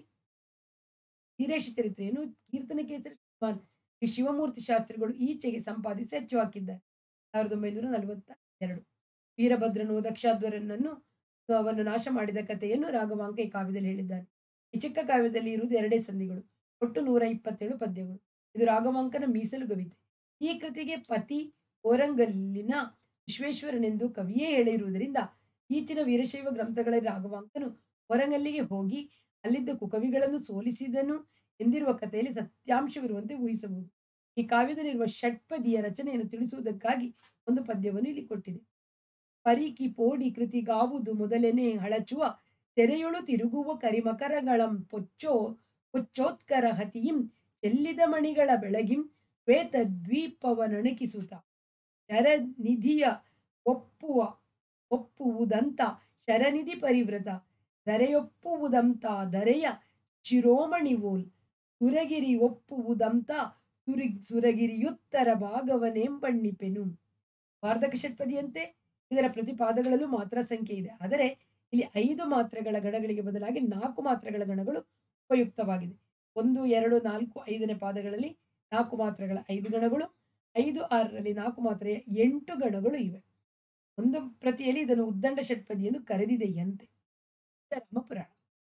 ವೀರೇಶ ಚರಿತ್ರೆಯನ್ನು ಕೀರ್ತನ ಕೇಸರಿ ಶ್ರೀಮಾನ್ ಶ್ರೀ ಶಿವಮೂರ್ತಿ ಶಾಸ್ತ್ರಿಗಳು ಈಚೆಗೆ ಸಂಪಾದಿಸಿ ಅಚ್ಚು ಹಾಕಿದ್ದಾರೆ ಸಾವಿರದ ಒಂಬೈನೂರ ನಲವತ್ತ ಎರಡು ವೀರಭದ್ರನು ದಕ್ಷಾಧ್ವರನನ್ನು ಅವನ್ನು ನಾಶ ಮಾಡಿದ ಕಥೆಯನ್ನು ರಾಘವಾಂಕ ಈ ಕಾವ್ಯದಲ್ಲಿ ಹೇಳಿದ್ದಾನೆ ಈ ಚಿಕ್ಕ ಕಾವ್ಯದಲ್ಲಿ ಇರುವುದು ಎರಡೇ ಸಂಧಿಗಳು ಒಟ್ಟು ನೂರ ಇಪ್ಪತ್ತೇಳು ಪದ್ಯಗಳು ಇದು ರಾಘವಾಂಕನ ಮೀಸಲು ಗವಿತೆ ಈ ಕೃತಿಗೆ ಪತಿ ಓರಂಗಲ್ಲಿನ ವಿಶ್ವೇಶ್ವರನೆಂದು ಕವಿಯೇ ಹೇಳಿರುವುದರಿಂದ ಈಚಿನ ವೀರಶೈವ ಗ್ರಂಥಗಳಲ್ಲಿ ರಾಘವಾಂಕನು ಹೊರಂಗಲ್ಲಿಗೆ ಹೋಗಿ ಅಲ್ಲಿದ್ದ ಕುಕವಿಗಳನ್ನು ಸೋಲಿಸಿದನು ಎಂದಿರುವ ಕಥೆಯಲ್ಲಿ ಸತ್ಯಾಂಶವಿರುವಂತೆ ಊಹಿಸಬಹುದು ಈ ಕಾವ್ಯದಲ್ಲಿರುವ ಷಟ್ಪದಿಯ ರಚನೆಯನ್ನು ತಿಳಿಸುವುದಕ್ಕಾಗಿ ಒಂದು ಪದ್ಯವನ್ನು ಇಲ್ಲಿ ಕೊಟ್ಟಿದೆ ಪರಿಕಿ ಪೋಡಿ ಕೃತಿಗಾವುದು ಮೊದಲನೇ ಹಳಚುವ ತೆರೆಯೊಳು ತಿರುಗುವ ಕರಿಮಕರಗಳಂ ಪೊಚ್ಚೋ ಪೊಚ್ಚೋತ್ಕರ ಹತಿಯಿಂ ಚೆಲ್ಲಿದ ಮಣಿಗಳ ಬೆಳಗಿಂ ಶ್ವೇತ ದ್ವೀಪವನಣಕಿಸುತ್ತ ಶರನಿಧಿಯ ಒಪ್ಪುವ ಒಪ್ಪುವುದಂತ ಶರನಿಧಿ ಪರಿವ್ರತ ಧರೆಯೊಪ್ಪುವುದಂತ ಧರೆಯ ಶಿರೋಮಣಿವೋಲ್ ಸುರಗಿರಿ ಒಪ್ಪುವುದಂತ ಸುರಿ ಸುರಗಿರಿಯುತ್ತರ ಭಾಗವನೆಂಬಣ್ಣಿಪೆನು ವಾರ್ಧಕ ಷಟ್ಪದಿಯಂತೆ ಇದರ ಪ್ರತಿಪಾದಗಳಲ್ಲೂ ಮಾತ್ರ ಸಂಖ್ಯೆ ಇದೆ ಆದರೆ ಇಲ್ಲಿ ಐದು ಮಾತ್ರೆಗಳ ಗಣಗಳಿಗೆ ಬದಲಾಗಿ ನಾಲ್ಕು ಮಾತ್ರೆಗಳ ಗಣಗಳು ಉಪಯುಕ್ತವಾಗಿದೆ ಒಂದು ಎರಡು ನಾಲ್ಕು ಐದನೇ ಪಾದಗಳಲ್ಲಿ ನಾಲ್ಕು ಮಾತ್ರೆಗಳ ಐದು ಗಣಗಳು ಐದು ಆರರಲ್ಲಿ ನಾಲ್ಕು ಮಾತ್ರೆಯ ಎಂಟು ಗಣಗಳು ಇವೆ ಒಂದು ಪ್ರತಿಯಲ್ಲಿ ಇದನ್ನು ಉದ್ದಂಡ ಷಟ್ಪದಿ ಎಂದು ಕರೆದಿದೆಯಂತೆ ಸಿದ್ದರಾಮ ಪುರಾಣ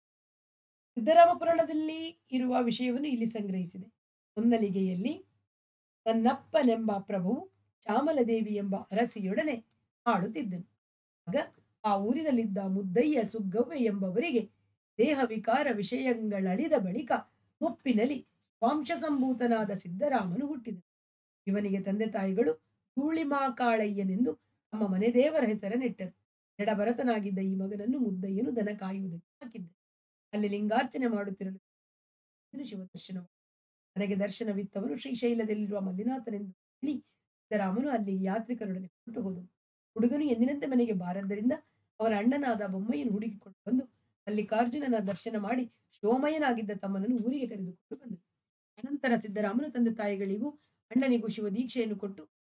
ಸಿದ್ದರಾಮ ಪುರಾಣದಲ್ಲಿ ಇರುವ ವಿಷಯವನ್ನು ಇಲ್ಲಿ ಸಂಗ್ರಹಿಸಿದೆ ಹೊನ್ನಲಿಗೆಯಲ್ಲಿ ತನ್ನಪ್ಪನೆಂಬ ಪ್ರಭುವು ಚಾಮಲದೇವಿ ಎಂಬ ಅರಸಿಯೊಡನೆ ಆಡುತ್ತಿದ್ದನು ಆಗ ಆ ಊರಿನಲ್ಲಿದ್ದ ಮುದ್ದಯ್ಯ ಸುಗ್ಗವ್ವೆ ಎಂಬವರಿಗೆ ದೇಹ ವಿಕಾರ ವಿಷಯಗಳಳಿದ ಬಳಿಕ ಮುಪ್ಪಿನಲ್ಲಿ ವಂಶ ಸಂಭೂತನಾದ ಸಿದ್ದರಾಮನು ಹುಟ್ಟಿದನು ಇವನಿಗೆ ತಂದೆ ತಾಯಿಗಳು ಧೂಳಿಮಾಕಾಳಯ್ಯನೆಂದು ತಮ್ಮ ಮನೆ ದೇವರ ಹೆಸರನ್ನಿಟ್ಟರು ಜಡಭರತನಾಗಿದ್ದ ಈ ಮಗನನ್ನು ಮುದ್ದಯ್ಯನು ದನ ಕಾಯುವುದಕ್ಕೆ ಹಾಕಿದ್ದ ಅಲ್ಲಿ ಲಿಂಗಾರ್ಚನೆ ಮಾಡುತ್ತಿರಲು ಶಿವದರ್ಶನ ನನಗೆ ದರ್ಶನವಿತ್ತವನು ಶ್ರೀಶೈಲದಲ್ಲಿರುವ ಮಲ್ಲಿನಾಥನೆಂದು ಹೇಳಿ ಸಿದ್ದರಾಮನು ಅಲ್ಲಿ ಯಾತ್ರಿಕರೊಡನೆ ಹೊರಟು ಹೋದನು ಹುಡುಗನು ಎಂದಿನಂತೆ ಮನೆಗೆ ಬಾರದ್ದರಿಂದ ಅವನ ಅಣ್ಣನಾದ ಬೊಮ್ಮಯ್ಯನು ಹುಡುಕಿಕೊಂಡು ಬಂದು ಮಲ್ಲಿಕಾರ್ಜುನನ ದರ್ಶನ ಮಾಡಿ ಶಿವಮಯನಾಗಿದ್ದ ತಮ್ಮನನ್ನು ಊರಿಗೆ ಕರೆದುಕೊಂಡು ಬಂದನು ಅನಂತರ ಸಿದ್ದರಾಮನು ತಂದೆ ತಾಯಿಗಳಿಗೂ ಅಣ್ಣನಿಗೂ ಶಿವ ದೀಕ್ಷೆಯನ್ನು ಕೊಟ್ಟು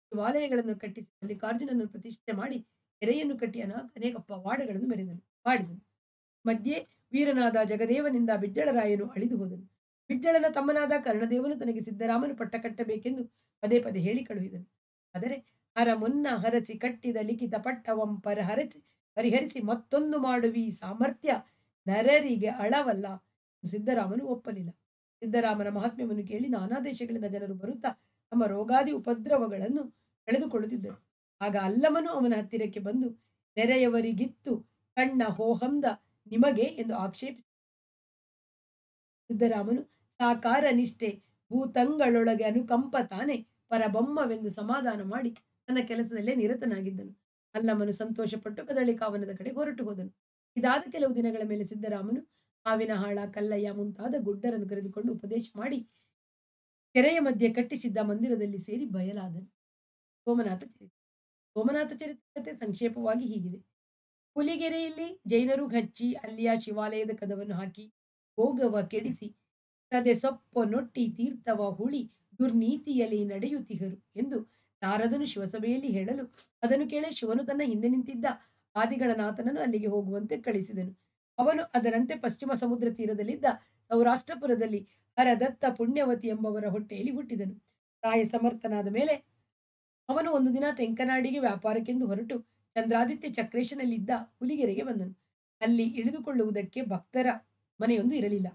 ಶಿವಾಲಯಗಳನ್ನು ಕಟ್ಟಿಸಿ ಮಲ್ಲಿಕಾರ್ಜುನನ್ನು ಪ್ರತಿಷ್ಠೆ ಮಾಡಿ ಕೆರೆಯನ್ನು ಕಟ್ಟಿ ಅನ ಅನೇಕ ಪವಾಡಗಳನ್ನು ಮೆರೆದನು ಮಾಡಿದನು ಮಧ್ಯೆ ವೀರನಾದ ಜಗದೇವನಿಂದ ಬಿಜ್ಜಳರಾಯನು ಅಳಿದು ಹೋದನು ಬಿಜ್ಜಳನ ತಮ್ಮನಾದ ಕರ್ಣದೇವನು ತನಗೆ ಸಿದ್ದರಾಮನು ಪಟ್ಟ ಕಟ್ಟಬೇಕೆಂದು ಪದೇ ಪದೇ ಹೇಳಿ ಕಳುಹಿದನು ಆದರೆ ಹರ ಮುನ್ನ ಹರಸಿ ಕಟ್ಟಿದ ಲಿಖಿತ ಪಟ್ಟವಂ ಪರ ಹರಸಿ ಪರಿಹರಿಸಿ ಮತ್ತೊಂದು ಮಾಡುವಿ ಸಾಮರ್ಥ್ಯ ನರರಿಗೆ ಅಳವಲ್ಲ ಸಿದ್ದರಾಮನು ಒಪ್ಪಲಿಲ್ಲ ಸಿದ್ದರಾಮನ ಮಹಾತ್ಮ್ಯವನ್ನು ಕೇಳಿ ನಾನಾ ದೇಶಗಳಿಂದ ಜನರು ಬರುತ್ತಾ ತಮ್ಮ ರೋಗಾದಿ ಉಪದ್ರವಗಳನ್ನು ಕಳೆದುಕೊಳ್ಳುತ್ತಿದ್ದರು ಆಗ ಅಲ್ಲಮನು ಅವನ ಹತ್ತಿರಕ್ಕೆ ಬಂದು ನೆರೆಯವರಿಗಿತ್ತು ಕಣ್ಣ ಹೋಹಂದ ನಿಮಗೆ ಎಂದು ಆಕ್ಷೇಪಿಸಿ ಸಿದ್ದರಾಮನು ಸಾಕಾರ ನಿಷ್ಠೆ ಭೂತಂಗಳೊಳಗೆ ಅನುಕಂಪ ತಾನೆ ಪರಬೊಮ್ಮವೆಂದು ಸಮಾಧಾನ ಮಾಡಿ ತನ್ನ ಕೆಲಸದಲ್ಲೇ ನಿರತನಾಗಿದ್ದನು ಅಲ್ಲಮನು ಸಂತೋಷಪಟ್ಟು ಕದಳಿಕಾವನದ ಕಡೆ ಹೊರಟು ಹೋದನು ಇದಾದ ಕೆಲವು ದಿನಗಳ ಮೇಲೆ ಸಿದ್ದರಾಮನು ಹಾವಿನಹಾಳ ಕಲ್ಲಯ್ಯ ಮುಂತಾದ ಗುಡ್ಡರನ್ನು ಕರೆದುಕೊಂಡು ಉಪದೇಶ ಮಾಡಿ ಕೆರೆಯ ಮಧ್ಯೆ ಕಟ್ಟಿಸಿದ್ದ ಮಂದಿರದಲ್ಲಿ ಸೇರಿ ಬಯಲಾದನು ಸೋಮನಾಥ ಚರಿತ್ರೆ ಸೋಮನಾಥ ಚರಿತ್ರೆ ಸಂಕ್ಷೇಪವಾಗಿ ಹೀಗಿದೆ ಹುಲಿಗೆರೆಯಲ್ಲಿ ಜೈನರು ಹಚ್ಚಿ ಅಲ್ಲಿಯ ಶಿವಾಲಯದ ಕದವನ್ನು ಹಾಕಿ ಭೋಗವ ಕೆಡಿಸಿ ಸದೆ ಸೊಪ್ಪು ನೊಟ್ಟಿ ತೀರ್ಥವ ಹುಳಿ ದುರ್ನೀತಿಯಲ್ಲಿ ನಡೆಯುತ್ತಿಹರು ಎಂದು ನಾರದನು ಶಿವಸಭೆಯಲ್ಲಿ ಹೇಳಲು ಅದನ್ನು ಕೇಳಿ ಶಿವನು ತನ್ನ ಹಿಂದೆ ನಿಂತಿದ್ದ ಆದಿಗಣನಾಥನನ್ನು ಅಲ್ಲಿಗೆ ಹೋಗುವಂತೆ ಕಳಿಸಿದನು ಅವನು ಅದರಂತೆ ಪಶ್ಚಿಮ ಸಮುದ್ರ ತೀರದಲ್ಲಿದ್ದ ಸೌರಾಷ್ಟ್ರಪುರದಲ್ಲಿ ಹರದತ್ತ ಪುಣ್ಯವತಿ ಎಂಬವರ ಹೊಟ್ಟೆಯಲ್ಲಿ ಹುಟ್ಟಿದನು ಪ್ರಾಯ ಸಮರ್ಥನಾದ ಮೇಲೆ ಅವನು ಒಂದು ದಿನ ತೆಂಕನಾಡಿಗೆ ವ್ಯಾಪಾರಕ್ಕೆಂದು ಹೊರಟು ಚಂದ್ರಾದಿತ್ಯ ಚಕ್ರೇಶನಲ್ಲಿದ್ದ ಹುಲಿಗೆರೆಗೆ ಬಂದನು ಅಲ್ಲಿ ಇಳಿದುಕೊಳ್ಳುವುದಕ್ಕೆ ಭಕ್ತರ ಮನೆಯೊಂದು ಇರಲಿಲ್ಲ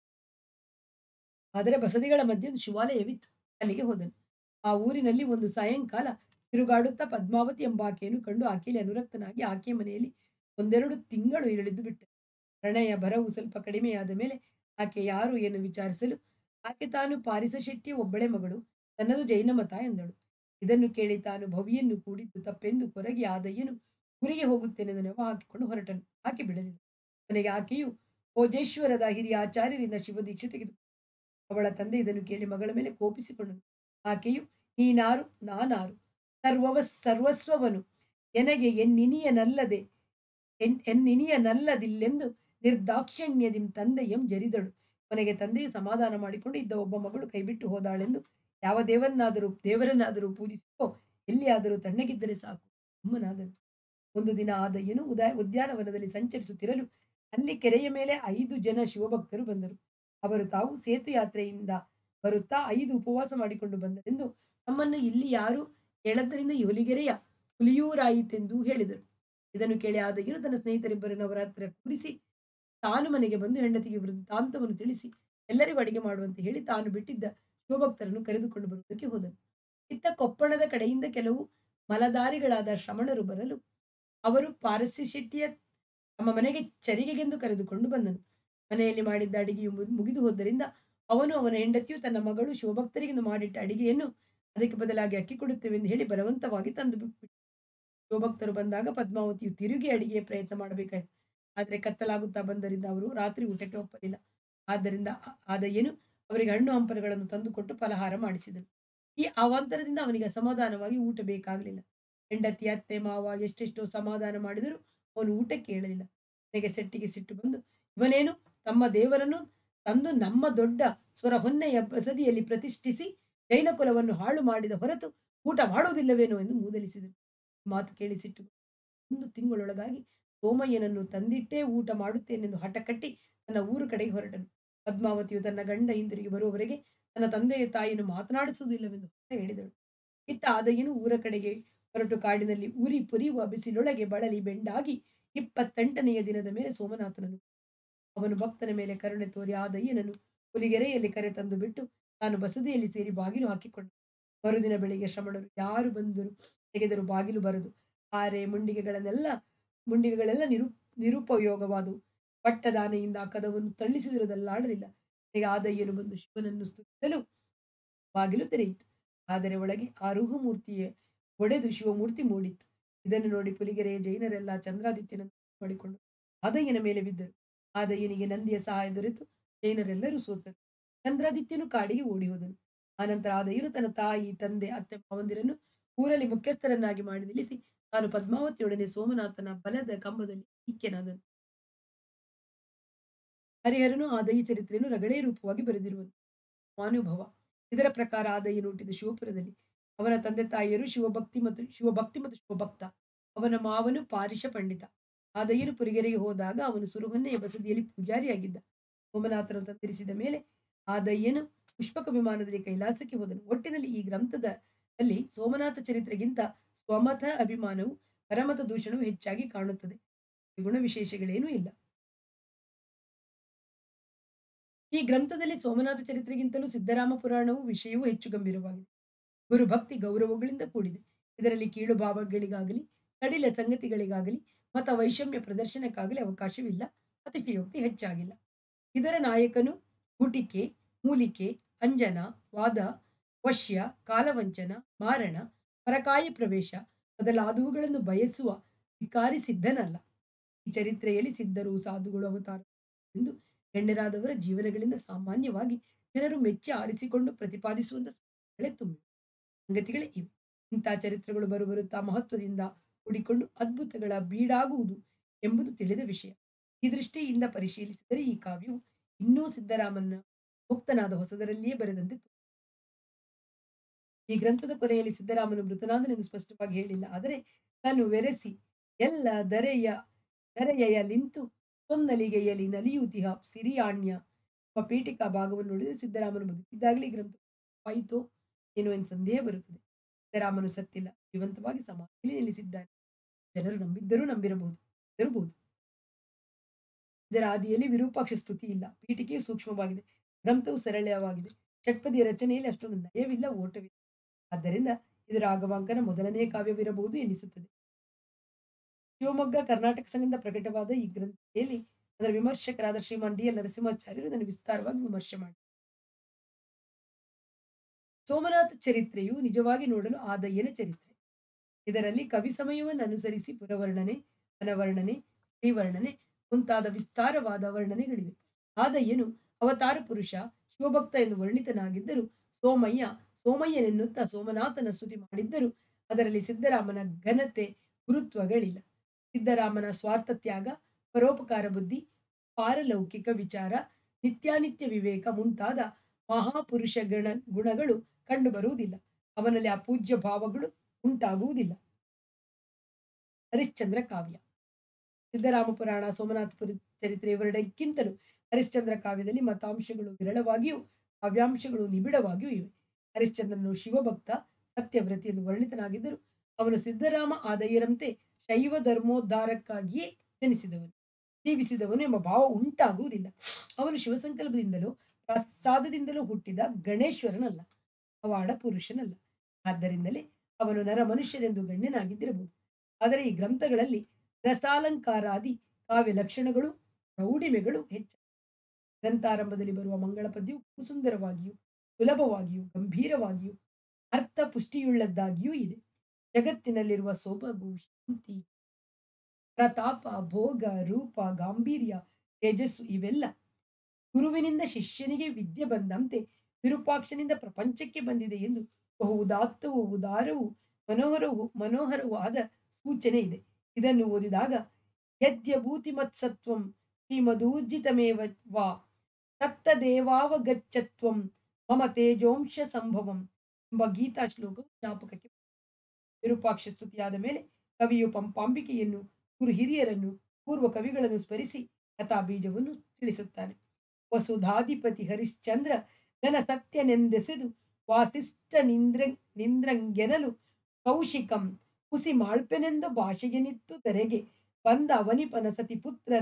ಆದರೆ ಬಸದಿಗಳ ಮಧ್ಯೆ ಒಂದು ಶಿವಾಲಯವಿತ್ತು ಅಲ್ಲಿಗೆ ಹೋದನು ಆ ಊರಿನಲ್ಲಿ ಒಂದು ಸಾಯಂಕಾಲ ತಿರುಗಾಡುತ್ತಾ ಪದ್ಮಾವತಿ ಎಂಬಾಕೆಯನ್ನು ಕಂಡು ಆಕೆಯಲ್ಲಿ ಅನುರಕ್ತನಾಗಿ ಆಕೆಯ ಮನೆಯಲ್ಲಿ ಒಂದೆರಡು ತಿಂಗಳು ಇರಳಿದ್ದು ಬಿಟ್ಟನು ಪ್ರಣಯ ಭರವು ಸ್ವಲ್ಪ ಕಡಿಮೆಯಾದ ಮೇಲೆ ಆಕೆ ಯಾರು ಎಂದು ವಿಚಾರಿಸಲು ಆಕೆ ತಾನು ಪಾರಿಸ ಶೆಟ್ಟಿಯ ಒಬ್ಬಳೆ ಮಗಳು ತನ್ನದು ಜೈನ ಮತ ಎಂದಳು ಇದನ್ನು ಕೇಳಿ ತಾನು ಭವಿಯನ್ನು ಕೂಡಿದ್ದು ತಪ್ಪೆಂದು ಕೊರಗಿ ಆದಯ್ಯನು ಊರಿಗೆ ಹೋಗುತ್ತೇನೆಂದು ನೆವ ಹಾಕಿಕೊಂಡು ಹೊರಟನು ಆಕೆ ಬಿಡಲಿಲ್ಲ ಕೊನೆಗೆ ಆಕೆಯು ಭೋಜೇಶ್ವರದ ಹಿರಿಯ ಆಚಾರ್ಯರಿಂದ ಶಿವದೀಕ್ಷೆ ತೆಗೆದು ಅವಳ ತಂದೆ ಇದನ್ನು ಕೇಳಿ ಮಗಳ ಮೇಲೆ ಕೋಪಿಸಿಕೊಂಡನು ಆಕೆಯು ನೀನಾರು ನಾನಾರು ಸರ್ವವ ಸರ್ವಸ್ವವನು ಎನಗೆ ಎನ್ನಿನಿಯನಲ್ಲದೆ ಎನ್ ಎನ್ನಿನಿಯನಲ್ಲದಿಲ್ಲೆಂದು ನಿರ್ದಾಕ್ಷಿಣ್ಯದಿಂ ತಂದೆಯಂ ಜರಿದಳು ಕೊನೆಗೆ ತಂದೆಯು ಸಮಾಧಾನ ಮಾಡಿಕೊಂಡು ಇದ್ದ ಒಬ್ಬ ಮಗಳು ಕೈಬಿಟ್ಟು ಹೋದಾಳೆಂದು ಯಾವ ದೇವರನ್ನಾದರೂ ದೇವರನ್ನಾದರೂ ಪೂಜಿಸಿಕೋ ಎಲ್ಲಿಯಾದರೂ ತಣ್ಣಗಿದ್ದರೆ ಸಾಕು ಅಮ್ಮನಾದನು ಒಂದು ದಿನ ಆದಯ್ಯನು ಉದಯ ಉದ್ಯಾನವನದಲ್ಲಿ ಸಂಚರಿಸುತ್ತಿರಲು ಅಲ್ಲಿ ಕೆರೆಯ ಮೇಲೆ ಐದು ಜನ ಶಿವಭಕ್ತರು ಬಂದರು ಅವರು ತಾವು ಸೇತು ಯಾತ್ರೆಯಿಂದ ಬರುತ್ತಾ ಐದು ಉಪವಾಸ ಮಾಡಿಕೊಂಡು ಬಂದರೆಂದು ತಮ್ಮನ್ನು ಇಲ್ಲಿ ಯಾರು ಹೇಳದ್ದರಿಂದ ಈ ಹುಲಿಗೆರೆಯ ಹುಲಿಯೂರಾಯಿತೆಂದು ಹೇಳಿದರು ಇದನ್ನು ಕೇಳಿ ಆದಯ್ಯನು ತನ್ನ ಸ್ನೇಹಿತರಿಬ್ಬರನ್ನು ಅವರ ಹತ್ತಿರ ಕೂರಿಸಿ ತಾನು ಮನೆಗೆ ಬಂದು ಹೆಂಡತಿಗೆ ವೃತ್ತಾಂತವನ್ನು ತಿಳಿಸಿ ಎಲ್ಲರಿಗೂ ಅಡಿಗೆ ಮಾಡುವಂತೆ ಹೇಳಿ ತಾನು ಬಿಟ್ಟಿದ್ದ ಶಿವಭಕ್ತರನ್ನು ಕರೆದುಕೊಂಡು ಬರುವುದಕ್ಕೆ ಹೋದನು ಇತ್ತ ಕೊಪ್ಪಳದ ಕಡೆಯಿಂದ ಕೆಲವು ಮಲದಾರಿಗಳಾದ ಶ್ರಮಣರು ಬರಲು ಅವರು ಪಾರಸಿ ಶೆಟ್ಟಿಯ ತಮ್ಮ ಮನೆಗೆ ಚರಿಗೆಗೆಂದು ಕರೆದುಕೊಂಡು ಬಂದನು ಮನೆಯಲ್ಲಿ ಮಾಡಿದ್ದ ಅಡಿಗೆಯು ಮು- ಮುಗಿದು ಹೋದ್ದರಿಂದ ಅವನು ಅವನ ಹೆಂಡತಿಯು ತನ್ನ ಮಗಳು ಶಿವಭಕ್ತರಿಗೆಂದು ಮಾಡಿಟ್ಟ ಅಡಿಗೆಯನ್ನು ಅದಕ್ಕೆ ಬದಲಾಗಿ ಅಕ್ಕಿ ಕೊಡುತ್ತೇವೆಂದು ಹೇಳಿ ಬಲವಂತವಾಗಿ ತಂದು ಬಿಟ್ಟು ಶಿವಭಕ್ತರು ಬಂದಾಗ ಪದ್ಮಾವತಿಯು ತಿರುಗಿ ಅಡಿಗೆಯ ಪ್ರಯತ್ನ ಮಾಡಬೇಕಾಯಿತು ಆದರೆ ಕತ್ತಲಾಗುತ್ತಾ ಬಂದರಿಂದ ಅವರು ರಾತ್ರಿ ಊಟಕ್ಕೆ ಒಪ್ಪಲಿಲ್ಲ ಆದ್ದರಿಂದ ಆ- ಆದಯ್ಯನು ಅವರಿಗೆ ಹಣ್ಣು ಹಂಪಲುಗಳನ್ನು ತಂದುಕೊಟ್ಟು ಫಲಹಾರ ಮಾಡಿಸಿದನು ಈ ಅವಾಂತರದಿಂದ ಅವನಿಗೆ ಅಸಮಾಧಾನವಾಗಿ ಊಟ ಬೇಕಾಗಲಿಲ್ಲ ಹೆಂಡತಿ ಅತ್ತೆ ಮಾವ ಎಷ್ಟೆಷ್ಟೋ ಸಮಾಧಾನ ಮಾಡಿದರೂ ಅವನು ಊಟಕ್ಕೆ ಹೇಳಲಿಲ್ಲ ನನಗೆ ಸೆಟ್ಟಿಗೆ ಸಿಟ್ಟು ಬಂದು ಇವನೇನು ತಮ್ಮ ದೇವರನ್ನು ತಂದು ನಮ್ಮ ದೊಡ್ಡ ಸ್ವರ ಹೊನ್ನೆಯ ಬಸದಿಯಲ್ಲಿ ಪ್ರತಿಷ್ಠಿಸಿ ಜೈನ ಕುಲವನ್ನು ಹಾಳು ಮಾಡಿದ ಹೊರತು ಊಟ ಮಾಡುವುದಿಲ್ಲವೇನೋ ಎಂದು ಮೂದಲಿಸಿದನು ಮಾತು ಕೇಳಿ ಸಿಟ್ಟು ಒಂದು ತಿಂಗಳೊಳಗಾಗಿ ಸೋಮಯ್ಯನನ್ನು ತಂದಿಟ್ಟೇ ಊಟ ಮಾಡುತ್ತೇನೆಂದು ಹಠ ಕಟ್ಟಿ ತನ್ನ ಊರು ಕಡೆಗೆ ಹೊರಟನು ಪದ್ಮಾವತಿಯು ತನ್ನ ಗಂಡ ಹಿಂದಿರುಗಿ ಬರುವವರೆಗೆ ತನ್ನ ತಂದೆಯ ತಾಯಿಯನ್ನು ಮಾತನಾಡಿಸುವುದಿಲ್ಲವೆಂದು ಹೊರ ಹೇಳಿದಳು ಇತ್ತ ಆದಯ್ಯನು ಊರ ಕಡೆಗೆ ಹೊರಟು ಕಾಡಿನಲ್ಲಿ ಉರಿ ಪುರಿಯುವ ಬಿಸಿಲೊಳಗೆ ಬಳಲಿ ಬೆಂಡಾಗಿ ಇಪ್ಪತ್ತೆಂಟನೆಯ ದಿನದ ಮೇಲೆ ಸೋಮನಾಥನನ್ನು ಅವನು ಭಕ್ತನ ಮೇಲೆ ಕರುಣೆ ತೋರಿ ಆದಯ್ಯನನ್ನು ಹುಲಿಗೆರೆಯಲ್ಲಿ ಕರೆ ತಂದು ಬಿಟ್ಟು ತಾನು ಬಸದಿಯಲ್ಲಿ ಸೇರಿ ಬಾಗಿಲು ಹಾಕಿಕೊಂಡ ಮರುದಿನ ಬೆಳಿಗ್ಗೆ ಶ್ರಮಣರು ಯಾರು ಬಂದರು ತೆಗೆದರು ಬಾಗಿಲು ಬರದು ಆರೆ ಮುಂಡಿಗೆಗಳನ್ನೆಲ್ಲ ಮುಂಡಿಗೆಗಳೆಲ್ಲ ನಿರು ನಿರುಪಯೋಗವಾದವು ಪಟ್ಟದಾನೆಯಿಂದ ಆ ಕದವನ್ನು ತಳ್ಳಿಸಿದಿರುವುದಲ್ಲಾಡಲಿಲ್ಲ ಈಗ ಆದಯ್ಯನು ಬಂದು ಶಿವನನ್ನು ಸ್ತುತಿಸಲು ಬಾಗಿಲು ತೆರೆಯಿತು ಆದರೆ ಒಳಗೆ ಆರೂಹ ಮೂರ್ತಿಯೇ ಒಡೆದು ಶಿವಮೂರ್ತಿ ಮೂಡಿತ್ತು ಇದನ್ನು ನೋಡಿ ಪುಲಿಗೆರೆಯ ಜೈನರೆಲ್ಲ ಚಂದ್ರಾದಿತ್ಯನನ್ನು ಮಾಡಿಕೊಂಡು ಆದಯ್ಯನ ಮೇಲೆ ಬಿದ್ದರು ಆದಯ್ಯನಿಗೆ ನಂದಿಯ ಸಹಾಯ ದೊರೆತು ಜೈನರೆಲ್ಲರೂ ಸೋತರು ಚಂದ್ರಾದಿತ್ಯನು ಕಾಡಿಗೆ ಓಡಿ ಹೋದನು ಆನಂತರ ಆದಯ್ಯನು ತನ್ನ ತಾಯಿ ತಂದೆ ಅತ್ತೆ ಮಾವಂದಿರನ್ನು ಊರಲ್ಲಿ ಮುಖ್ಯಸ್ಥರನ್ನಾಗಿ ಮಾಡಿ ನಿಲ್ಲಿಸಿ ತಾನು ಪದ್ಮಾವತಿಯೊಡನೆ ಸೋಮನಾಥನ ಬಲದ ಕಂಬದಲ್ಲಿ ಐಕ್ಯನಾದನು ಹರಿಹರನು ಆದಯ್ಯ ಚರಿತ್ರೆಯನ್ನು ರಗಳೆ ರೂಪವಾಗಿ ಬರೆದಿರುವನು ಮಾನುಭವ ಇದರ ಪ್ರಕಾರ ಆದಯ್ಯನು ಹುಟ್ಟಿದ ಶಿವಪುರದಲ್ಲಿ ಅವನ ತಂದೆ ತಾಯಿಯರು ಶಿವಭಕ್ತಿ ಮತ್ತು ಶಿವಭಕ್ತಿ ಮತ್ತು ಶಿವಭಕ್ತ ಅವನ ಮಾವನು ಪಾರಿಷ ಪಂಡಿತ ಆದಯ್ಯನು ಪುರಿಗೆರೆಗೆ ಹೋದಾಗ ಅವನು ಸುರುಹನ್ನೆಯ ಬಸದಿಯಲ್ಲಿ ಪೂಜಾರಿಯಾಗಿದ್ದ ಸೋಮನಾಥನು ತಂದಿರಿಸಿದ ಮೇಲೆ ಆದಯ್ಯನು ಪುಷ್ಪಕ ವಿಮಾನದಲ್ಲಿ ಕೈಲಾಸಕ್ಕೆ ಹೋದನು ಒಟ್ಟಿನಲ್ಲಿ ಈ ಗ್ರಂಥದ ಅಲ್ಲಿ ಸೋಮನಾಥ ಚರಿತ್ರೆಗಿಂತ ಸ್ವಮತ ಅಭಿಮಾನವು ಪರಮತ ದೂಷಣವು ಹೆಚ್ಚಾಗಿ ಕಾಣುತ್ತದೆ ಗುಣ ವಿಶೇಷಗಳೇನೂ ಇಲ್ಲ ಈ ಗ್ರಂಥದಲ್ಲಿ ಸೋಮನಾಥ ಚರಿತ್ರೆಗಿಂತಲೂ ಸಿದ್ದರಾಮ ಪುರಾಣವು ವಿಷಯವೂ ಹೆಚ್ಚು ಗಂಭೀರವಾಗಿದೆ ಗುರುಭಕ್ತಿ ಗೌರವಗಳಿಂದ ಕೂಡಿದೆ ಇದರಲ್ಲಿ ಕೀಳು ಭಾವಗಳಿಗಾಗಲಿ ಸಡಿಲ ಸಂಗತಿಗಳಿಗಾಗಲಿ ಮತ ವೈಷಮ್ಯ ಪ್ರದರ್ಶನಕ್ಕಾಗಲಿ ಅವಕಾಶವಿಲ್ಲ ಅತಿಶಯೋಕ್ತಿ ಹೆಚ್ಚಾಗಿಲ್ಲ ಇದರ ನಾಯಕನು ಹುಟಿಕೆ ಮೂಲಿಕೆ ಅಂಜನ ವಾದ ವಶ್ಯ ಕಾಲವಂಚನ ಮಾರಣ ಪರಕಾಯಿ ಪ್ರವೇಶ ಮೊದಲಾದವುಗಳನ್ನು ಬಯಸುವ ವಿಕಾರಿ ಸಿದ್ಧನಲ್ಲ ಈ ಚರಿತ್ರೆಯಲ್ಲಿ ಸಿದ್ಧರು ಸಾಧುಗಳು ಅವತಾರ ಎಂದು ಗಣ್ಯರಾದವರ ಜೀವನಗಳಿಂದ ಸಾಮಾನ್ಯವಾಗಿ ಜನರು ಮೆಚ್ಚಿ ಆರಿಸಿಕೊಂಡು ಪ್ರತಿಪಾದಿಸುವಂತ ಸಂಗತಿಗಳೇ ತುಂಬಿವೆ ಸಂಗತಿಗಳೇ ಇವೆ ಇಂಥ ಚರಿತ್ರೆಗಳು ಬರುಬರುತ್ತಾ ಮಹತ್ವದಿಂದ ಕೂಡಿಕೊಂಡು ಅದ್ಭುತಗಳ ಬೀಡಾಗುವುದು ಎಂಬುದು ತಿಳಿದ ವಿಷಯ ಈ ದೃಷ್ಟಿಯಿಂದ ಪರಿಶೀಲಿಸಿದರೆ ಈ ಕಾವ್ಯವು ಇನ್ನೂ ಸಿದ್ದರಾಮನ ಮುಕ್ತನಾದ ಹೊಸದರಲ್ಲಿಯೇ ಬರೆದಂತೆ ತೋರುತ್ತದೆ. ಈ ಗ್ರಂಥದ ಕೊನೆಯಲ್ಲಿ ಸಿದ್ದರಾಮನು ಮೃತನಾದನೆಂದು ಸ್ಪಷ್ಟವಾಗಿ ಹೇಳಿಲ್ಲ ಆದರೆ ತಾನು ವೆರೆಸಿ ಎಲ್ಲ ದರೆಯ ದರೆಯಲಿಂತು ತೊನ್ನಲಿಗೆಯಲಿ ನಲಿಯುತಿಹ ಸಿರಿಯಾಣ್ಯ ಎಂಬ ಪೀಠಿಕಾ ಭಾಗವನ್ನು ನೋಡಿದರೆ ಸಿದ್ದರಾಮನು ಬದುಕಿದ್ದಾಗಲೇ ಈ ಗ್ರಂಥ ಆಯಿತೋ ಏನೋ ಎಂದು ಸಂದೇಹ ಬರುತ್ತದೆ ಸಿದ್ದರಾಮನು ಸತ್ತಿಲ್ಲ ಜೀವಂತವಾಗಿ ಸಮಾಧಿಯಲ್ಲಿ ನೆಲೆಸಿದ್ದಾನೆ ಜನರು ನಂಬಿದ್ದರೂ ನಂಬಿರಬಹುದು ಇರಬಹುದು ಇದರ ಆದಿಯಲ್ಲಿ ವಿರೂಪಾಕ್ಷ ಸ್ತುತಿ ಇಲ್ಲ ಪೀಠಿಕೆಯು ಸೂಕ್ಷ್ಮವಾಗಿದೆ ಗ್ರಂಥವು ಸರಳವಾಗಿದೆ ಷಟ್ಪದಿಯ ರಚನೆಯಲ್ಲಿ ಅಷ್ಟೊಂದು ನಯವಿಲ್ಲ ಓಟವಿಲ್ಲ ಆದ್ದರಿಂದ ಇದು ರಾಘವಾಂಕನ ಮೊದಲನೆಯ ಕಾವ್ಯವಿರಬಹುದು ಎನಿಸುತ್ತದೆ ಶಿವಮೊಗ್ಗ ಕರ್ನಾಟಕ ಸಂಘದಿಂದ ಪ್ರಕಟವಾದ ಈ ಗ್ರಂಥದಲ್ಲಿ ಅದರ ವಿಮರ್ಶಕರಾದ ಶ್ರೀಮಾನ್ ಡಿ ಎಲ್ ನರಸಿಂಹಾಚಾರ್ಯರು ಇದನ್ನು ವಿಸ್ತಾರವಾಗಿ ವಿಮರ್ಶೆ ಮಾಡಿ ಸೋಮನಾಥ ಚರಿತ್ರೆಯು ನಿಜವಾಗಿ ನೋಡಲು ಆದಯ್ಯನ ಚರಿತ್ರೆ ಇದರಲ್ಲಿ ಕವಿ ಸಮಯವನ್ನು ಅನುಸರಿಸಿ ಪುರವರ್ಣನೆ ಅನವರ್ಣನೆ ಶ್ರೀವರ್ಣನೆ ಮುಂತಾದ ವಿಸ್ತಾರವಾದ ವರ್ಣನೆಗಳಿವೆ ಆದಯ್ಯನು ಅವತಾರ ಪುರುಷ ಶಿವಭಕ್ತ ಎಂದು ವರ್ಣಿತನಾಗಿದ್ದರೂ ಸೋಮಯ್ಯ ಸೋಮಯ್ಯನೆನ್ನುತ್ತಾ ಸೋಮನಾಥನ ಸ್ತುತಿ ಮಾಡಿದ್ದರೂ ಅದರಲ್ಲಿ ಸಿದ್ದರಾಮನ ಘನತೆ ಗುರುತ್ವಗಳಿಲ್ಲ ಸಿದ್ದರಾಮನ ಸ್ವಾರ್ಥ ತ್ಯಾಗ ಪರೋಪಕಾರ ಬುದ್ಧಿ ಪಾರಲೌಕಿಕ ವಿಚಾರ ನಿತ್ಯಾನಿತ್ಯ ವಿವೇಕ ಮುಂತಾದ ಮಹಾಪುರುಷ ಗಣ ಗುಣಗಳು ಕಂಡುಬರುವುದಿಲ್ಲ ಅವನಲ್ಲಿ ಅಪೂಜ್ಯ ಭಾವಗಳು ಉಂಟಾಗುವುದಿಲ್ಲ ಹರಿಶ್ಚಂದ್ರ ಕಾವ್ಯ ಸಿದ್ದರಾಮ ಪುರಾಣ ಸೋಮನಾಥ ಪುರ ಚರಿತ್ರೆ ಇವೆರಡಕ್ಕಿಂತಲೂ ಹರಿಶ್ಚಂದ್ರ ಕಾವ್ಯದಲ್ಲಿ ಮತಾಂಶಗಳು ವಿರಳವಾಗಿಯೂ ಕಾವ್ಯಾಂಶಗಳು ನಿಬಿಡವಾಗಿಯೂ ಇವೆ ಹರಿಶ್ಚಂದ್ರನು ಶಿವಭಕ್ತ ಸತ್ಯವ್ರತಿ ಎಂದು ವರ್ಣಿತನಾಗಿದ್ದರೂ ಅವನು ಸಿದ್ದರಾಮ ಆದಯ್ಯರಂತೆ ಶೈವ ಧರ್ಮೋದ್ಧಾರಕ್ಕಾಗಿಯೇ ಜನಿಸಿದವನು ಜೀವಿಸಿದವನು ಎಂಬ ಭಾವ ಉಂಟಾಗುವುದಿಲ್ಲ ಅವನು ಶಿವಸಂಕಲ್ಪದಿಂದಲೂ ಪ್ರಸಾದದಿಂದಲೂ ಹುಟ್ಟಿದ ಗಣೇಶ್ವರನಲ್ಲ ಅವಾಡ ಪುರುಷನಲ್ಲ ಆದ್ದರಿಂದಲೇ ಅವನು ನರ ಮನುಷ್ಯನೆಂದು ಗಣ್ಯನಾಗಿದ್ದಿರಬಹುದು ಆದರೆ ಈ ಗ್ರಂಥಗಳಲ್ಲಿ ರಸಾಲಂಕಾರಾದಿ ಕಾವ್ಯ ಲಕ್ಷಣಗಳು ಪ್ರೌಢಿಮೆಗಳು ಹೆಚ್ಚು ಗ್ರಂಥಾರಂಭದಲ್ಲಿ ಬರುವ ಮಂಗಳ ಪದ್ಯವು ಸುಂದರವಾಗಿಯೂ ಸುಲಭವಾಗಿಯೂ ಗಂಭೀರವಾಗಿಯೂ ಅರ್ಥ ಪುಷ್ಟಿಯುಳ್ಳದ್ದಾಗಿಯೂ ಇದೆ ಜಗತ್ತಿನಲ್ಲಿರುವ ಸೊಬಗು ಶಾಂತಿ ಪ್ರತಾಪ ಭೋಗ ರೂಪ ಗಾಂಭೀರ್ಯ ತೇಜಸ್ಸು ಇವೆಲ್ಲ ಗುರುವಿನಿಂದ ಶಿಷ್ಯನಿಗೆ ವಿದ್ಯೆ ಬಂದಂತೆ ವಿರೂಪಾಕ್ಷನಿಂದ ಪ್ರಪಂಚಕ್ಕೆ ಬಂದಿದೆ ಎಂದು ಬಹು ಉದಾತ್ತವೂ ಉದಾರವೂ ಮನೋಹರವೂ ಮನೋಹರವೂ ಆದ ಸೂಚನೆ ಇದೆ ಇದನ್ನು ಓದಿದಾಗ ಯದ್ಯಭೂತಿಮತ್ಸತ್ವಂ ಶ್ರೀಮದೂರ್ಜಿತಮೇವ ವಾ ತತ್ತದೇವಾವಗಚ್ಚತ್ವಂ ಮಮ ತೇಜೋಂಶ ಸಂಭವಂ ಎಂಬ ಗೀತಾ ಶ್ಲೋಕವು ಜ್ಞಾಪಕಕ್ಕೆ ವಿರೂಪಾಕ್ಷ ಸ್ತುತಿಯಾದ ಮೇಲೆ ಕವಿಯು ಪಂಪಾಂಬಿಕೆಯನ್ನು ಗುರು ಹಿರಿಯರನ್ನು ಪೂರ್ವ ಕವಿಗಳನ್ನು ಸ್ಮರಿಸಿ ಕಥಾ ಬೀಜವನ್ನು ತಿಳಿಸುತ್ತಾನೆ ವಸುಧಾಧಿಪತಿ ಹರಿಶ್ಚಂದ್ರ ಘನ ಸತ್ಯನೆಂದೆಸೆದು ವಾಸಿಷ್ಠ ನಿಂದ್ರ ನಿಂದ್ರಂಗೆನಲು ಕೌಶಿಕಂ ಕುಸಿ ಮಾಳ್ಪೆನೆಂದು ಭಾಷೆಗೆನಿತ್ತು ತೆರೆಗೆ ಬಂದ ಅವನಿಪನ ಸತಿ ಪುತ್ರರ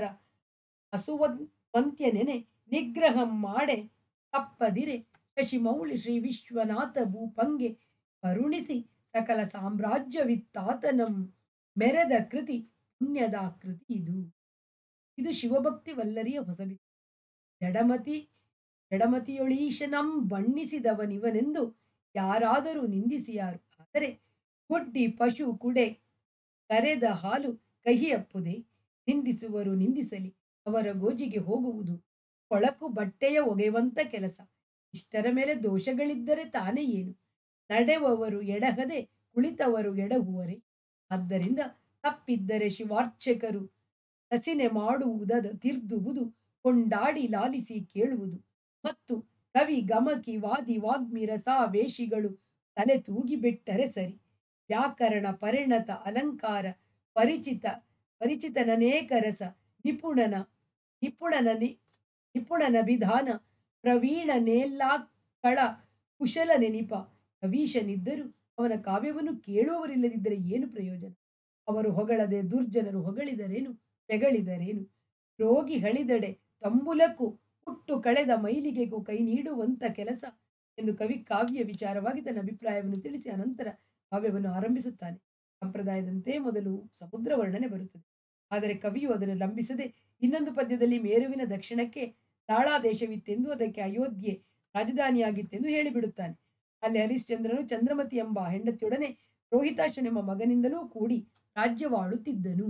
ಅಸುವಂತ್ಯನೆನೆ ನಿಗ್ರಹಂ ಮಾಡೆ ತಪ್ಪದಿರೆ ಶಶಿಮೌಳಿ ಶ್ರೀ ವಿಶ್ವನಾಥ ಭೂಪಂಗೆ ಕರುಣಿಸಿ ಸಕಲ ಸಾಮ್ರಾಜ್ಯವಿತ್ತಾತನಂ ಮೆರೆದ ಕೃತಿ ಪುಣ್ಯದ ಕೃತಿ ಇದು ಇದು ಶಿವಭಕ್ತಿ ವಲ್ಲರಿಯ ಹೊಸಬಿ ಜಡಮತಿ ಜಡಮತಿಯೊಳೀಶನಂ ಬಣ್ಣಿಸಿದವನಿವನೆಂದು ಯಾರಾದರೂ ನಿಂದಿಸಿಯಾರು ಆದರೆ ಗುಡ್ಡಿ ಪಶು ಕುಡೆ ಕರೆದ ಹಾಲು ಕಹಿಯಪ್ಪುದೆ ನಿಂದಿಸುವರು ನಿಂದಿಸಲಿ ಅವರ ಗೋಜಿಗೆ ಹೋಗುವುದು ಕೊಳಕು ಬಟ್ಟೆಯ ಒಗೆವಂತ ಕೆಲಸ ಇಷ್ಟರ ಮೇಲೆ ದೋಷಗಳಿದ್ದರೆ ತಾನೇ ಏನು ನಡೆವವರು ಎಡಹದೆ ಕುಳಿತವರು ಎಡಹುವರೆ ಆದ್ದರಿಂದ ತಪ್ಪಿದ್ದರೆ ಶಿವಾರ್ಚಕರು ಹಸಿನೆ ಮಾಡುವುದದ ತಿರ್ದುವುದು ಕೊಂಡಾಡಿ ಲಾಲಿಸಿ ಕೇಳುವುದು ಮತ್ತು ಕವಿ ಗಮಕಿ ವಾದಿ ವಾಗ್ಮಿ ರಸಾವೇಶಿಗಳು ತಲೆ ತೂಗಿ ಬಿಟ್ಟರೆ ಸರಿ ವ್ಯಾಕರಣ ಪರಿಣತ ಅಲಂಕಾರ ಪರಿಚಿತ ಪರಿಚಿತನನೇಕ ರಸ ನಿಪುಣನ ನಿಪುಣನ ನಿ ನಿಪುಣನ ವಿಧಾನ ಪ್ರವೀಣ ನೇಲ್ಲಾಕಳ ಕುಶಲ ನೆನಿಪ ಕವೀಶನಿದ್ದರೂ ಅವನ ಕಾವ್ಯವನ್ನು ಕೇಳುವವರಿಲ್ಲದಿದ್ದರೆ ಏನು ಪ್ರಯೋಜನ ಅವರು ಹೊಗಳದೆ ದುರ್ಜನರು ಹೊಗಳಿದರೇನು ತೆಗಳಿದರೇನು ರೋಗಿ ಹಳಿದಡೆ ತಂಬುಲಕ್ಕೂ ಹುಟ್ಟು ಕಳೆದ ಮೈಲಿಗೆಗೂ ಕೈ ನೀಡುವಂತ ಕೆಲಸ ಎಂದು ಕವಿ ಕಾವ್ಯ ವಿಚಾರವಾಗಿ ತನ್ನ ಅಭಿಪ್ರಾಯವನ್ನು ತಿಳಿಸಿ ಅನಂತರ ಕಾವ್ಯವನ್ನು ಆರಂಭಿಸುತ್ತಾನೆ ಸಂಪ್ರದಾಯದಂತೆ ಮೊದಲು ಸಮುದ್ರ ವರ್ಣನೆ ಬರುತ್ತದೆ ಆದರೆ ಕವಿಯು ಅದನ್ನು ಲಂಬಿಸದೆ ಇನ್ನೊಂದು ಪದ್ಯದಲ್ಲಿ ಮೇರುವಿನ ದಕ್ಷಿಣಕ್ಕೆ ತಾಳಾದೇಶವಿತ್ತೆಂದು ಅದಕ್ಕೆ ಅಯೋಧ್ಯೆ ರಾಜಧಾನಿಯಾಗಿತ್ತೆಂದು ಹೇಳಿಬಿಡುತ್ತಾನೆ ಅಲ್ಲಿ ಹರಿಶ್ಚಂದ್ರನು ಚಂದ್ರಮತಿ ಎಂಬ ಹೆಂಡತಿಯೊಡನೆ ರೋಹಿತಾಶನೆಂಬ ಮಗನಿಂದಲೂ ಕೂಡಿ ರಾಜ್ಯವಾಳುತ್ತಿದ್ದನು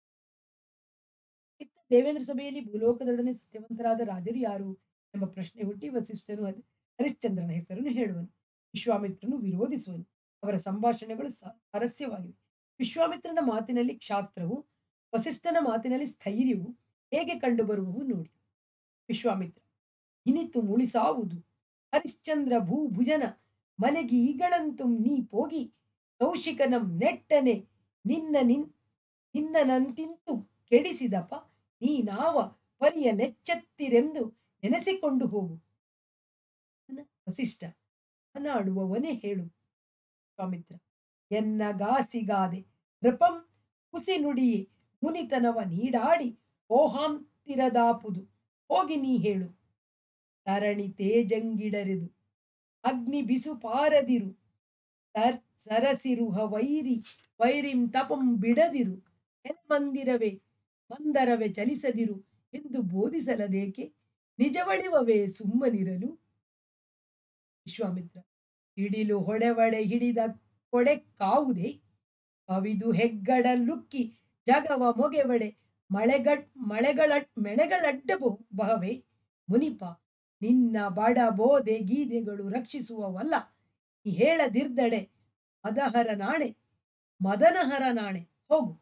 ಇತ್ತ ದೇವೇಂದ್ರ ಸಭೆಯಲ್ಲಿ ಭೂಲೋಕದೊಡನೆ ಸತ್ಯವಂತರಾದ ರಾಜರು ಯಾರು ಎಂಬ ಪ್ರಶ್ನೆ ಹುಟ್ಟಿ ವಸಿಷ್ಠನು ಅದ್- ಹರಿಶ್ಚಂದ್ರನ ಹೆಸರನ್ನು ಹೇಳುವನು ವಿಶ್ವಾಮಿತ್ರನು ವಿರೋಧಿಸುವನು ಅವರ ಸಂಭಾಷಣೆಗಳು ಸ- ಸ್ವಾರಸ್ಯವಾಗಿವೆ ವಿಶ್ವಾಮಿತ್ರನ ಮಾತಿನಲ್ಲಿ ಕ್ಷಾತ್ರವು ವಸಿಷ್ಠನ ಮಾತಿನಲ್ಲಿ ಸ್ಥೈರ್ಯವು ಹೇಗೆ ಕಂಡುಬರುವವು ನೋಡಿ ವಿಶ್ವಾಮಿತ್ರ ಇನಿತು ಮುಳಿಸಾವುದು ಹರಿಶ್ಚಂದ್ರ ಭೂಭುಜನ ಮನೆಗೆ ಈಗಳಂತು ನೀ ಪೋಗಿ ಕೌಶಿಕನಂ ನೆಟ್ಟನೆ ನಿನ್ನ ನಿನ್ ನಿನ್ನನಂತಿಂತು ಕೆಡಿಸಿದಪ ನೀನಾವ ಪರಿಯ ನೆಚ್ಚತ್ತಿರೆಂದು ನೆನೆಸಿಕೊಂಡು ಹೋಗು ಅನ- ವಸಿಷ್ಠ ಮಾತನಾಡುವವನೇ ಹೇಳು ಸ್ವಾಮಿತ್ರ ಎನ್ನ ಗಾಸಿಗಾದೆ ನೃಪಂ ಹುಸಿ ನುಡಿಯೇ ಮುನಿತನವ ನೀಡಾಡಿ ಓಹಾಂತಿರದಾಪುದು ಹೋಗಿ ನೀ ಹೇಳು ತರಣಿ ತೇಜಂಗಿಡರೆದು ಅಗ್ನಿ ಬಿಸು ಪಾರದಿರು ತರ್ ಸರಸಿರುಹ ವೈರಿ ವೈರಿಂ ತಪಂ ಬಿಡದಿರು ಮಂದಿರವೇ ಮಂದರವೇ ಚಲಿಸದಿರು ಎಂದು ಬೋಧಿಸಲದೇಕೆ ನಿಜವಳಿವವೇ ಸುಮ್ಮನಿರಲು ವಿಶ್ವಾಮಿತ್ರ ಸಿಡಿಲು ಹೊಡೆವಡೆ ಹಿಡಿದ ಕೊಡೆ ಕಾವುದೇ ಕವಿದು ಹೆಗ್ಗಡಲುಕ್ಕಿ ಜಗವ ಮೊಗೆವಡೆ ಮಳೆಗಡ್ ಮಳೆಗಳ ಮೆಳೆಗಳಡ್ಡಬೋ ಬಹವೆ ಮುನಿಪ ನಿನ್ನ ಬಡ ಬೋಧೆ ಗೀದೆಗಳು ರಕ್ಷಿಸುವವಲ್ಲ ನೀ ಹೇಳದಿರ್ದಡೆ ಮದಹರ ನಾಣೆ ಮದನಹರ ನಾಣೆ ಹೋಗು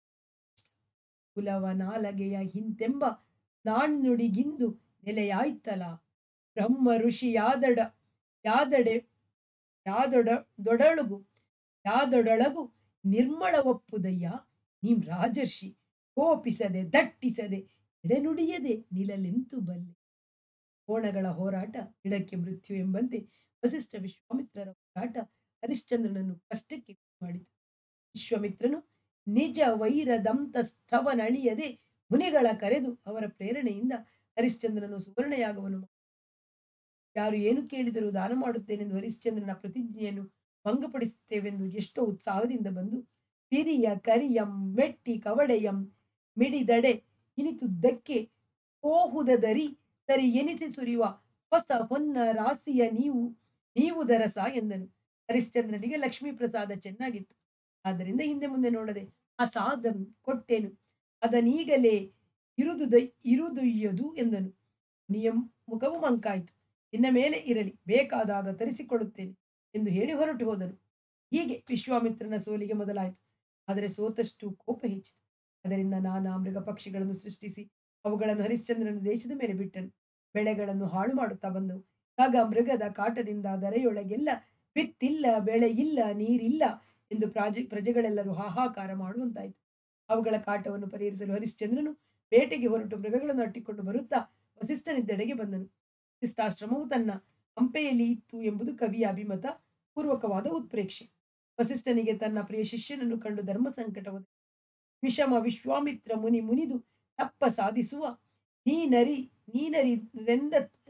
ಕುಲವ ನಾಲಗೆಯ ಹಿಂತೆಂಬ ನಾಣ್ಣುಡಿಗಿಂದು ನೆಲೆಯಾಯ್ತಲ ಬ್ರಹ್ಮ ಋಷಿ ಯಾದಡ ಯಾದಡೆ ಯಾದೊಡ ದೊಡಳುಗು ಯಾದೊಡಳಗು ನಿರ್ಮಳ ಒಪ್ಪುದಯ್ಯ ನೀಂ ರಾಜರ್ಷಿ ಕೋಪಿಸದೆ ದಟ್ಟಿಸದೆ ಎಡೆನುಡಿಯದೆ ನಿಲಲೆಂತು ಬಲ್ಲೆ ಕೋಣಗಳ ಹೋರಾಟ ಗಿಡಕ್ಕೆ ಮೃತ್ಯು ಎಂಬಂತೆ ವಸಿಷ್ಠ ವಿಶ್ವಾಮಿತ್ರರ ಹೋರಾಟ ಹರಿಶ್ಚಂದ್ರನನ್ನು ಕಷ್ಟಕ್ಕೆ ಮಾಡಿತು ವಿಶ್ವಾಮಿತ್ರನು ನಿಜ ವೈರದಂತಸ್ಥವನಳಿಯದೆ ಮುನಿಗಳ ಕರೆದು ಅವರ ಪ್ರೇರಣೆಯಿಂದ ಹರಿಶ್ಚಂದ್ರನು ಸುವರ್ಣಯಾಗವನ್ನು ಮಾಡಿ ಯಾರು ಏನು ಕೇಳಿದರೂ ದಾನ ಮಾಡುತ್ತೇನೆಂದು ಹರಿಶ್ಚಂದ್ರನ ಪ್ರತಿಜ್ಞೆಯನ್ನು ಭಂಗಪಡಿಸುತ್ತೇವೆಂದು ಎಷ್ಟೋ ಉತ್ಸಾಹದಿಂದ ಬಂದು ಪಿರಿಯ ಕರಿಯಂ ಮೆಟ್ಟಿ ಕವಡೆಯಂ ಮಿಡಿದಡೆ ಇನಿತುದ್ದಕ್ಕೆ ಹೋಹುದದರಿ ಸರಿ ಎನಿಸಿ ಸುರಿಯುವ ಹೊಸ ಹೊನ್ನ ರಾಸಿಯ ನೀವು ನೀವು ದರಸ ಎಂದನು ಹರಿಶ್ಚಂದ್ರನಿಗೆ ಲಕ್ಷ್ಮೀ ಪ್ರಸಾದ ಚೆನ್ನಾಗಿತ್ತು ಆದ್ದರಿಂದ ಹಿಂದೆ ಮುಂದೆ ನೋಡದೆ ಆ ಸಾದ ಕೊಟ್ಟೆನು ಅದನೀಗಲೇ ಇರುದುದ ಇರುದುಯ್ಯದು ಎಂದನು ನಿಯ ಮುಖವು ಮಂಕಾಯಿತು ಇನ್ನ ಮೇಲೆ ಇರಲಿ ಬೇಕಾದಾಗ ತರಿಸಿಕೊಡುತ್ತೇನೆ ಎಂದು ಹೇಳಿ ಹೊರಟು ಹೋದನು ಹೀಗೆ ವಿಶ್ವಾಮಿತ್ರನ ಸೋಲಿಗೆ ಮೊದಲಾಯಿತು ಆದರೆ ಸೋತಷ್ಟು ಕೋಪ ಹೆಚ್ಚಿತು ಅದರಿಂದ ನಾನಾ ಮೃಗ ಪಕ್ಷಿಗಳನ್ನು ಸೃಷ್ಟಿಸಿ ಅವುಗಳನ್ನು ಹರಿಶ್ಚಂದ್ರನ ದೇಶದ ಮೇಲೆ ಬಿಟ್ಟನು ಬೆಳೆಗಳನ್ನು ಹಾಳು ಮಾಡುತ್ತಾ ಬಂದವು ಆಗ ಮೃಗದ ಕಾಟದಿಂದ ದರೆಯೊಳಗೆಲ್ಲ ಬಿತ್ತಿಲ್ಲ ಬೆಳೆ ಇಲ್ಲ ನೀರಿಲ್ಲ ಎಂದು ಪ್ರಾಜೆ ಪ್ರಜೆಗಳೆಲ್ಲರೂ ಹಾಹಾಕಾರ ಮಾಡುವಂತಾಯಿತು ಅವುಗಳ ಕಾಟವನ್ನು ಪರಿಹರಿಸಲು ಹರಿಶ್ಚಂದ್ರನು ಬೇಟೆಗೆ ಹೊರಟು ಮೃಗಗಳನ್ನು ಅಟ್ಟಿಕೊಂಡು ಬರುತ್ತಾ ವಸಿಷ್ಠನಿದ್ದೆಡೆಗೆ ಬಂದನು ವಸಿಷ್ಠಾಶ್ರಮವು ತನ್ನ ಹಂಪೆಯಲ್ಲಿ ಇತ್ತು ಎಂಬುದು ಕವಿಯ ಅಭಿಮತ ಪೂರ್ವಕವಾದ ಉತ್ಪ್ರೇಕ್ಷೆ ವಸಿಷ್ಠನಿಗೆ ತನ್ನ ಪ್ರಿಯ ಶಿಷ್ಯನನ್ನು ಕಂಡು ಧರ್ಮ ಸಂಕಟ ಒದಗಿ ವಿಷಮ ವಿಶ್ವಾಮಿತ್ರ ಮುನಿ ಮುನಿದು ತಪ್ಪ ಸಾಧಿಸುವ ನೀನರಿ ನೀನರಿರೆಂದ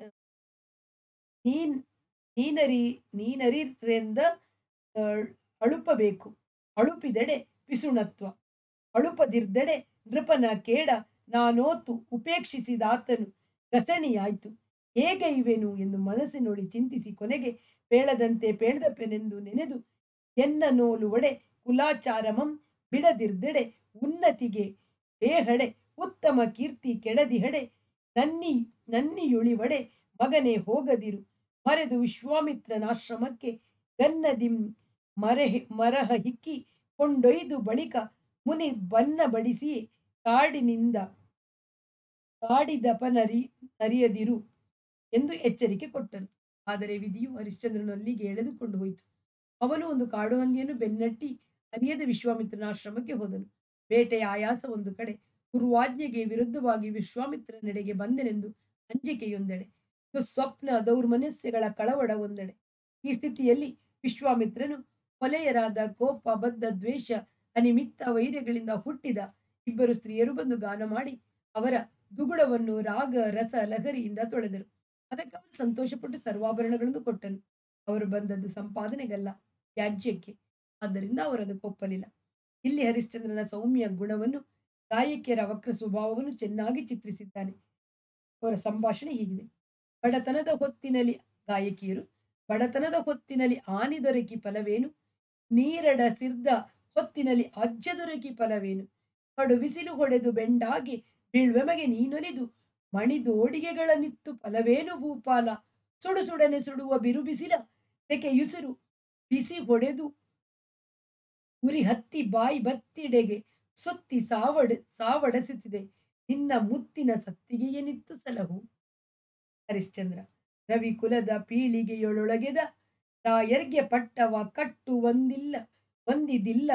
ನೀನ್ ನೀನರಿ ನೀನರಿರೆಂದ ಅಹ್, ಅಳುಪಬೇಕು ಅಳುಪಿದೆಡೆ ಪಿಸುಣತ್ವ ಅಳುಪದಿರ್ದೆಡೆ ನೃಪನ ಕೇಡ ನಾನೋತು ಉಪೇಕ್ಷಿಸಿದಾತನು ಗಸಣಿಯಾಯ್ತು ಹೇಗೈವೆನು ಎಂದು ಮನಸ್ಸಿನೊಳಿ ಚಿಂತಿಸಿ ಕೊನೆಗೆ ಪೇಳದಂತೆ ಪೇಳ್ದಪ್ಪೆನೆಂದು ನೆನೆದು ಎನ್ನ ನೋಲು ಒಡೆ ಕುಲಾಚಾರಮಂ ಬಿಡದಿರ್ದೆಡೆ ಉನ್ನತಿಗೆ ಬೇಹಡೆ ಉತ್ತಮ ಕೀರ್ತಿ ಕೆಡದಿಹಡೆ ನನ್ನಿ ನನ್ನಿಯುಳಿವಡೆ ಮಗನೇ ಹೋಗದಿರು ಮರೆದು ವಿಶ್ವಾಮಿತ್ರನಾಶ್ರಮಕ್ಕೆ ಗನ್ನದಿಂ ಮರೆ ಮರಹ ಹಿಕ್ಕಿ ಕೊಂಡೊಯ್ದು ಬಳಿಕ ಮುನಿ ಬನ್ನ ಬಡಿಸಿ ಕಾಡಿನಿಂದ ಕಾಡಿದಪನರಿ ನರಿಯದಿರು ಎಂದು ಎಚ್ಚರಿಕೆ ಕೊಟ್ಟನು ಆದರೆ ವಿಧಿಯು ಹರಿಶ್ಚಂದ್ರನಲ್ಲಿಗೆ ಎಳೆದುಕೊಂಡು ಹೋಯಿತು ಅವನು ಒಂದು ಕಾಡು ಹಂದಿಯನ್ನು ಬೆನ್ನಟ್ಟಿ ಅರಿಯದ ವಿಶ್ವಾಮಿತ್ರನ ಆಶ್ರಮಕ್ಕೆ ಹೋದನು ಬೇಟೆಯ ಆಯಾಸ ಒಂದು ಕಡೆ ಗುರುವಾಜ್ಞೆಗೆ ವಿರುದ್ಧವಾಗಿ ವಿಶ್ವಾಮಿತ್ರನೆಡೆಗೆ ಬಂದೆನೆಂದು ಅಂಜಿಕೆಯೊಂದೆಡೆ ಸ್ವಪ್ನ ದೌರ್ಮನಸ್ಯಗಳ ಕಳವಳ ಒಂದೆಡೆ ಈ ಸ್ಥಿತಿಯಲ್ಲಿ ವಿಶ್ವಾಮಿತ್ರನು ಹೊಲೆಯರಾದ ಕೋಪ ಬದ್ಧ ದ್ವೇಷ ಅನಿಮಿತ್ತ ವೈರ್ಯಗಳಿಂದ ಹುಟ್ಟಿದ ಇಬ್ಬರು ಸ್ತ್ರೀಯರು ಬಂದು ಗಾನ ಮಾಡಿ ಅವರ ದುಗುಡವನ್ನು ರಾಗ ರಸ ಲಹರಿಯಿಂದ ತೊಳೆದರು ಅದಕ್ಕೆ ಅವರು ಸಂತೋಷಪಟ್ಟು ಸರ್ವಾಭರಣಗಳನ್ನು ಕೊಟ್ಟನು ಅವರು ಬಂದದ್ದು ಸಂಪಾದನೆಗಲ್ಲ ವ್ಯಾಜ್ಯಕ್ಕೆ ಆದ್ದರಿಂದ ಅವರು ಅದಕ್ಕೆ ಒಪ್ಪಲಿಲ್ಲ ಇಲ್ಲಿ ಹರಿಶ್ಚಂದ್ರನ ಸೌಮ್ಯ ಗುಣವನ್ನು ಗಾಯಕಿಯರ ವಕ್ರ ಸ್ವಭಾವವನ್ನು ಚೆನ್ನಾಗಿ ಚಿತ್ರಿಸಿದ್ದಾನೆ ಅವರ ಸಂಭಾಷಣೆ ಹೀಗಿದೆ ಬಡತನದ ಹೊತ್ತಿನಲ್ಲಿ ಗಾಯಕಿಯರು ಬಡತನದ ಹೊತ್ತಿನಲ್ಲಿ ಆನಿ ದೊರಕಿ ಫಲವೇನು ನೀರಡ ಸಿರ್ದ ಹೊತ್ತಿನಲ್ಲಿ ಅಜ್ಜ ದೊರಕಿ ಫಲವೇನು ಕಡು ಬಿಸಿಲು ಹೊಡೆದು ಬೆಂಡಾಗಿ ಬೀಳ್ವೆಮಗೆ ನೀನೊಲಿದು ಮಣಿದೋಡಿಗೆಗಳನ್ನಿತ್ತು ಫಲವೇನು ಭೂಪಾಲ ಸುಡು ಸುಡನೆ ಸುಡುವ ಬಿರು ಬಿಸಿಲ ತೆಕೆಯುಸಿರು ಬಿಸಿ ಹೊಡೆದು ಉರಿ ಹತ್ತಿ ಬಾಯಿ ಬತ್ತಿಡೆಗೆ ಸುತ್ತಿ ಸಾವಡ ಸಾವಡಸುತ್ತಿದೆ ನಿನ್ನ ಮುತ್ತಿನ ಸತ್ತಿಗೆಯನಿತ್ತು ಸಲಹು ಹರಿಶ್ಚಂದ್ರ ರವಿ ಕುಲದ ಪೀಳಿಗೆಯೊಳೊಳಗೆದ ರಾಯರ್ಗೆ ಪಟ್ಟವ ಕಟ್ಟು ಒಂದಿಲ್ಲ ಒಂದಿದಿಲ್ಲ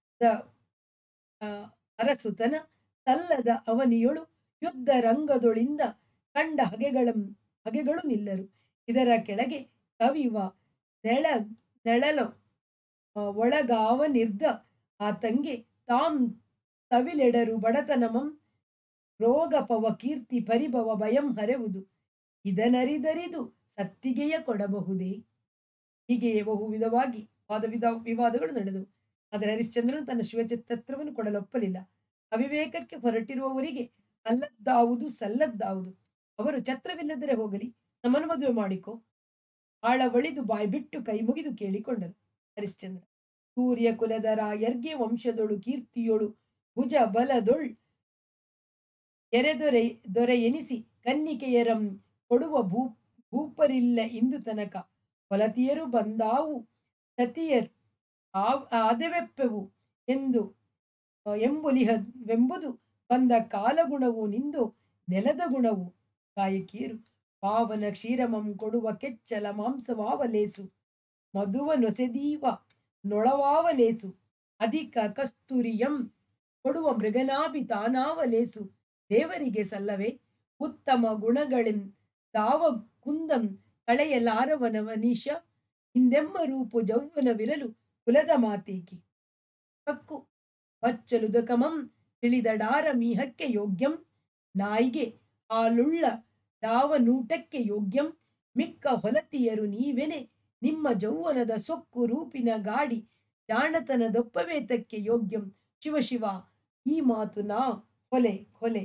ಅರಸುತನ ತಲ್ಲದ ಅವನಿಯೊಳು ಯುದ್ಧ ರಂಗದೊಳಿಂದ ಕಂಡ ಹಗೆಗಳ ಹಗೆಗಳು ನಿಲ್ಲರು ಇದರ ಕೆಳಗೆ ಕವಿವ ನೆಳ ನೆಳಲು ಒಳಗಾವ ನಿರ್ದ ಆತಂಗೆ ತಾಂ ತವಿಲೆಡರು ಬಡತನಮಂ ರೋಗಪವ ಕೀರ್ತಿ ಪರಿಭವ ಭಯಂ ಹರೆವುದು ಇದನರಿದರಿದು ಸತ್ತಿಗೆಯ ಕೊಡಬಹುದೇ ಹೀಗೆಯೇ ಬಹು ವಿಧವಾಗಿ ವಾದ ವಿಧ ವಿವಾದಗಳು ನಡೆದವು ಆದರೆ ಹರಿಶ್ಚಂದ್ರನು ತನ್ನ ಶಿವಚಿತ್ತತ್ರವನ್ನು ಕೊಡಲೊಪ್ಪಲಿಲ್ಲ ಅವಿವೇಕಕ್ಕೆ ಹೊರಟಿರುವವರಿಗೆ ಅಲ್ಲದ್ದಾವುದು ಸಲ್ಲದ್ದಾವುದು ಅವರು ಛತ್ರವಿಲ್ಲದರೆ ಹೋಗಲಿ ನಮ್ಮನ್ನು ಮದುವೆ ಮಾಡಿಕೊ ಆಳವಳಿದು ಬಾಯಿ ಬಿಟ್ಟು ಕೈ ಮುಗಿದು ಕೇಳಿಕೊಂಡರು ಹರಿಶ್ಚಂದ್ರ ಸೂರ್ಯ ಕುಲದ ರಾಯರ್ಗೆ ವಂಶದೊಳು ಕೀರ್ತಿಯೊಳು ಭುಜ ಬಲದೊಳ್ ಎರೆದೊರೆ ದೊರೆ ಎನಿಸಿ ಕನ್ನಿಕೆಯರಂ ಕೊಡುವ ಭೂ ಭೂಪರಿಲ್ಲ ಇಂದು ತನಕ ಹೊಲತಿಯರು ಬಂದಾವು ಸತಿಯರ್ ಆದೆವೆಪ್ಪೆವು ಎಂದು ಎಂಬುಲಿಹವೆಂಬುದು ಬಂದ ಕಾಲಗುಣವು ನಿಂದು ನೆಲದ ಗುಣವು ಗಾಯಕಿಯರು ಪಾವನ ಕ್ಷೀರಮಂ ಕೊಡುವ ಕೆಚ್ಚಲ ಮಾಂಸವಾವಲೇಸು ಮಧುವ ನೊಸೆದೀವ ನೊಳವಾವಲೇಸು ಅಧಿಕ ಕಸ್ತೂರಿಯಂ ಕೊಡುವ ಮೃಗನಾಭಿ ತಾನಾವಲೇಸು ದೇವರಿಗೆ ಸಲ್ಲವೇ ಉತ್ತಮ ಗುಣಗಳೆಂ ತಾವ ಕುಂದಂ ಕಳೆಯಲಾರವನವನೀಶ ಹಿಂದೆಮ್ಮ ರೂಪು ಜೌವನವಿರಲು ಕುಲದ ಮಾತೇಕಿ ಕಕ್ಕು ಬಚ್ಚಲುದಕಮಂ ತಿಳಿದಡಾರ ಮೀಹಕ್ಕೆ ಯೋಗ್ಯಂ ನಾಯಿಗೆ ಹಾಲುಳ್ಳ ದಾವನೂಟಕ್ಕೆ ಯೋಗ್ಯಂ ಮಿಕ್ಕ ಹೊಲತಿಯರು ನೀವೆನೆ ನಿಮ್ಮ ಜೌವನದ ಸೊಕ್ಕು ರೂಪಿನ ಗಾಡಿ ಜಾಣತನದೊಪ್ಪವೇತಕ್ಕೆ ಯೋಗ್ಯಂ ಶಿವ ಶಿವ ಈ ಮಾತು ನಾ ಹೊಲೆ ಹೊಲೆ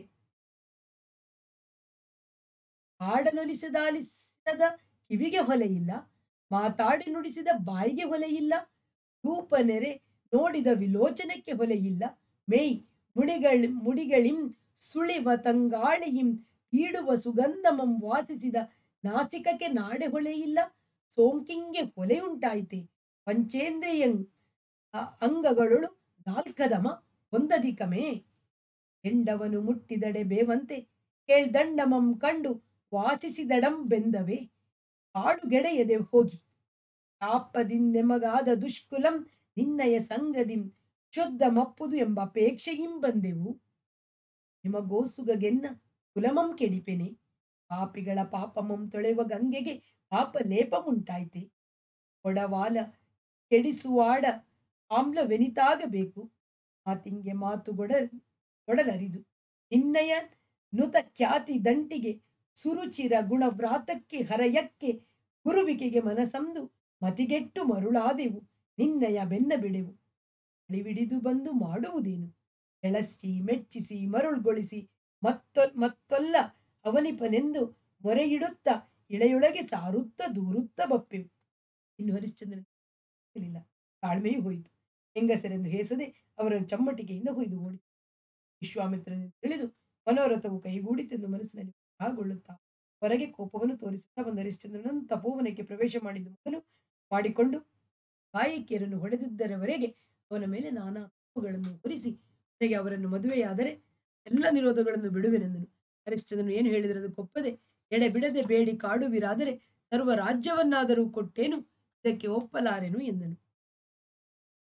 ಹಾಡನುಲಿಸದಾಲಿಸದ ಕಿವಿಗೆ ಹೊಲೆ ಇಲ್ಲ ಮಾತಾಡಿ ನುಡಿಸಿದ ಬಾಯಿಗೆ ಹೊಲೆ ಇಲ್ಲ ರೂಪ ನೆರೆ ನೋಡಿದ ವಿಲೋಚನಕ್ಕೆ ಹೊಲೆ ಇಲ್ಲ ಮೇಯ್ ಮುಡಿಗಳ್ ಮುಡಿಗಳಿಂ ಸುಳಿವ ತಂಗಾಳಿಯಿಂ ಈಡುವ ಸುಗಂಧಮಂ ವಾಸಿಸಿದ ನಾಸಿಕಕ್ಕೆ ನಾಡೆ ಹೊಳೆಯಿಲ್ಲ ಸೋಂಕಿಂಗೆ ಹೊಲೆಯುಂಟಾಯಿತೆ ಪಂಚೇಂದ್ರಿಯಂ ಅಂಗಗಳು ನಾಲ್ಕದಮ ಹೊಂದದಿಕಮೇ ಎಂಡವನು ಮುಟ್ಟಿದಡೆ ಬೇವಂತೆ ಕೇಳ್ದಂಡಮಂ ಕಂಡು ವಾಸಿಸಿದಡಂ ಬೆಂದವೇ ಕಾಳುಗೆಡೆಯದೆ ಹೋಗಿ ತಾಪದಿಂದೆಮಗಾದ ದುಷ್ಕುಲಂ ನಿನ್ನಯ ಸಂಗದಿಂ ಶುದ್ಧ ಮಪ್ಪುದು ಎಂಬ ಅಪೇಕ್ಷೆಯಿಂ ಬಂದೆವು ನಿಮಗೋಸುಗಗೆನ್ನ ಕುಲಮಂ ಕೆಡಿಪೆನೆ ಪಾಪಿಗಳ ಪಾಪಮಂ ತೊಳೆವ ಗಂಗೆಗೆ ಪಾಪ ಲೇಪಮುಂಟಾಯ್ತೆ ಕೊಡವಾಲ ಕೆಡಿಸುವಾಡ ಆಮ್ಲವೆನಿತಾಗಬೇಕು ಮಾತಿಂಗೆ ಮಾತು ಗೊಡ ಗೊಡಲರಿದು ನಿನ್ನಯ ನುತ ಖ್ಯಾತಿ ದಂಟಿಗೆ ಸುರುಚಿರ ಗುಣವ್ರಾತಕ್ಕೆ ಹರಯಕ್ಕೆ ಗುರುವಿಕೆಗೆ ಮನಸಂದು ಮತಿಗೆಟ್ಟು ಮರುಳಾದೆವು ನಿನ್ನಯ ಬೆನ್ನ ಬಿಡೆವು ಅಳಿವಿಡಿದು ಬಂದು ಮಾಡುವುದೇನು ಎಳಸಿ ಮೆಚ್ಚಿಸಿ ಮರುಳ್ಗೊಳಿಸಿ ಮತ್ತೊ ಮತ್ತೊಲ್ಲ ಅವನಿಪನೆಂದು ಮೊರೆಯಿಡುತ್ತ ಇಳೆಯೊಳಗೆ ಸಾರುತ್ತ ದೂರುತ್ತ ಬಪ್ಪೆವು ಇನ್ನು ಹರಿಶ್ಚಂದ್ರನಿಲ್ಲ ತಾಳ್ಮೆಯೂ ಹೋಯಿತು ಹೆಂಗಸರೆಂದು ಹೇಸದೆ ಅವರನ್ನು ಚಮ್ಮಟಿಕೆಯಿಂದ ಹೊಯ್ದು ಓಡಿಸಿ ವಿಶ್ವಾಮಿತ್ರನ ತಿಳಿದು ಮನೋರಥವು ಕೈಗೂಡಿತೆಂದು ಮನಸ್ಸಿನಲ್ಲಿ ಆಗೊಳ್ಳುತ್ತಾ ಹೊರಗೆ ಕೋಪವನ್ನು ತೋರಿಸುತ್ತಾ ಬಂದ ಹರಿಶ್ಚಂದ್ರನನ್ನು ತಪೋವನಕ್ಕೆ ಪ್ರವೇಶ ಮಾಡಿದ ಮೊದಲು ಮಾಡಿಕೊಂಡು ಗಾಯಕಿಯರನ್ನು ಹೊಡೆದಿದ್ದರವರೆಗೆ ಅವನ ಮೇಲೆ ನಾನಾ ತಪ್ಪುಗಳನ್ನು ಹೊರಿಸಿ ನನಗೆ ಅವರನ್ನು ಮದುವೆಯಾದರೆ ಎಲ್ಲ ನಿರೋಧಗಳನ್ನು ಬಿಡುವೆನೆಂದನು ಹರಿಶ್ಚಂದ್ರನು ಏನು ಹೇಳಿದರೆ ಅದು ಕೊಪ್ಪದೆ ಎಡೆ ಬಿಡದೆ ಬೇಡಿ ಕಾಡುವಿರಾದರೆ ಸರ್ವ ರಾಜ್ಯವನ್ನಾದರೂ ಕೊಟ್ಟೇನು ಇದಕ್ಕೆ ಒಪ್ಪಲಾರೆನು ಎಂದನು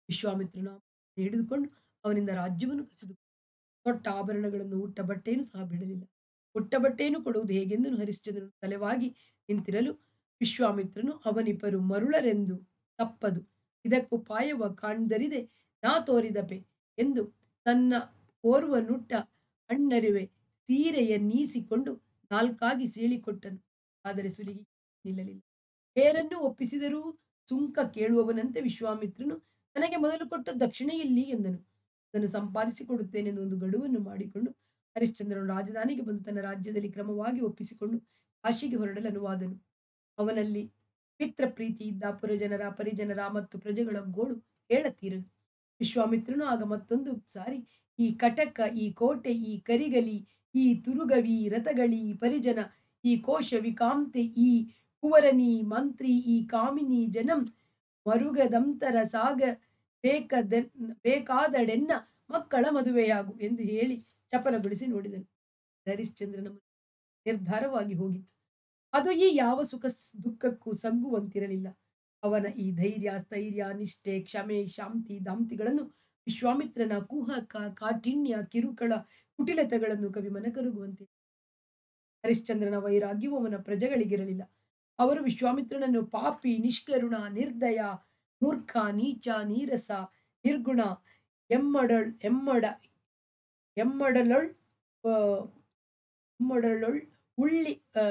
ವಿಶ್ವಾಮಿತ್ರನು ಹಿಡಿದುಕೊಂಡು ಅವನಿಂದ ರಾಜ್ಯವನ್ನು ಕಸಿದು ತೊಟ್ಟ ಆಭರಣಗಳನ್ನು ಉಟ್ಟ ಬಟ್ಟೆಯನ್ನು ಸಹ ಬಿಡಲಿಲ್ಲ ಉಟ್ಟ ಬಟ್ಟೆಯನ್ನು ಕೊಡುವುದು ಹೇಗೆಂದು ಹರಿಶ್ಚಂದ್ರನು ತಲೆವಾಗಿ ನಿಂತಿರಲು ವಿಶ್ವಾಮಿತ್ರನು ಅವನಿಬ್ಬರು ಮರುಳರೆಂದು ತಪ್ಪದು ಇದಕ್ಕುಪಾಯವ ಕಾಣ್ದರಿದೆ ನಾ ತೋರಿದಪೆ ಎಂದು ತನ್ನ ಓರ್ವ ನುಟ್ಟ ಅಣ್ಣರಿವೆ ಸೀರೆಯ ನೀಸಿಕೊಂಡು ನಾಲ್ಕಾಗಿ ಸೀಳಿಕೊಟ್ಟನು ಆದರೆ ಸುಲಿಗಿ ನಿಲ್ಲಲಿಲ್ಲ ಬೇರನ್ನು ಒಪ್ಪಿಸಿದರೂ ಸುಂಕ ಕೇಳುವವನಂತೆ ವಿಶ್ವಾಮಿತ್ರನು ನನಗೆ ಮೊದಲು ಕೊಟ್ಟ ದಕ್ಷಿಣ ಎಲ್ಲಿ ಎಂದನು ಅದನ್ನು ಸಂಪಾದಿಸಿಕೊಡುತ್ತೇನೆಂದು ಒಂದು ಗಡುವನ್ನು ಮಾಡಿಕೊಂಡು ಹರಿಶ್ಚಂದ್ರನು ರಾಜಧಾನಿಗೆ ಬಂದು ತನ್ನ ರಾಜ್ಯದಲ್ಲಿ ಕ್ರಮವಾಗಿ ಒಪ್ಪಿಸಿಕೊಂಡು ಕಾಶಿಗೆ ಹೊರಡಲು ಅನುವಾದನು ಅವನಲ್ಲಿ ಮಿತ್ರ ಪ್ರೀತಿ ಇದ್ದ ಪುರಜನರ ಪರಿಜನರ ಮತ್ತು ಪ್ರಜೆಗಳ ಗೋಳು ಹೇಳತೀರದು ವಿಶ್ವಾಮಿತ್ರನು ಆಗ ಮತ್ತೊಂದು ಸಾರಿ ಈ ಕಟಕ ಈ ಕೋಟೆ ಈ ಕರಿಗಲಿ ಈ ತುರುಗವಿ ರಥಗಳಿ ಪರಿಜನ ಈ ಕೋಶ ವಿಕಾಂತೆ ಈ ಕುವರನಿ ಮಂತ್ರಿ ಈ ಕಾಮಿನಿ ಜನಂ ಮರುಗದಂತರ ಸಾಗ ಬೇಕದ ಬೇಕಾದಡೆನ್ನ ಮಕ್ಕಳ ಮದುವೆಯಾಗು ಎಂದು ಹೇಳಿ ಚಪಲಗೊಳಿಸಿ ನೋಡಿದನು ಹರಿಶ್ಚಂದ್ರನ ಮನಸ್ಸು ನಿರ್ಧಾರವಾಗಿ ಹೋಗಿತ್ತು ಅದು ಈ ಯಾವ ಸುಖ ದುಃಖಕ್ಕೂ ಸಗ್ಗುವಂತಿರಲಿಲ್ಲ ಅವನ ಈ ಧೈರ್ಯ ಸ್ಥೈರ್ಯ ನಿಷ್ಠೆ ಕ್ಷಮೆ ಶಾಂತಿ ದಾಂತಿಗಳನ್ನು ವಿಶ್ವಾಮಿತ್ರನ ಕುಹಕ ಕಾಠಿಣ್ಯ ಕಿರುಕಳ ಕುಟಿಲತೆಗಳನ್ನು ಕವಿ ಮನಕರುಗುವಂತೆ ಹರಿಶ್ಚಂದ್ರನ ವೈರಾಗ್ಯವು ಅವನ ಪ್ರಜೆಗಳಿಗಿರಲಿಲ್ಲ ಅವರು ವಿಶ್ವಾಮಿತ್ರನನ್ನು ಪಾಪಿ ನಿಷ್ಕರುಣ ನಿರ್ದಯ ಮೂರ್ಖ ನೀಚ ನೀರಸ ನಿರ್ಗುಣ ಎಮ್ಮಡಳ್ ಎಮ್ಮಡ ಎಮ್ಮಡಲೊಳ್ ಎಮ್ಮಡಲೊಳ್ ಉಳ್ಳಿ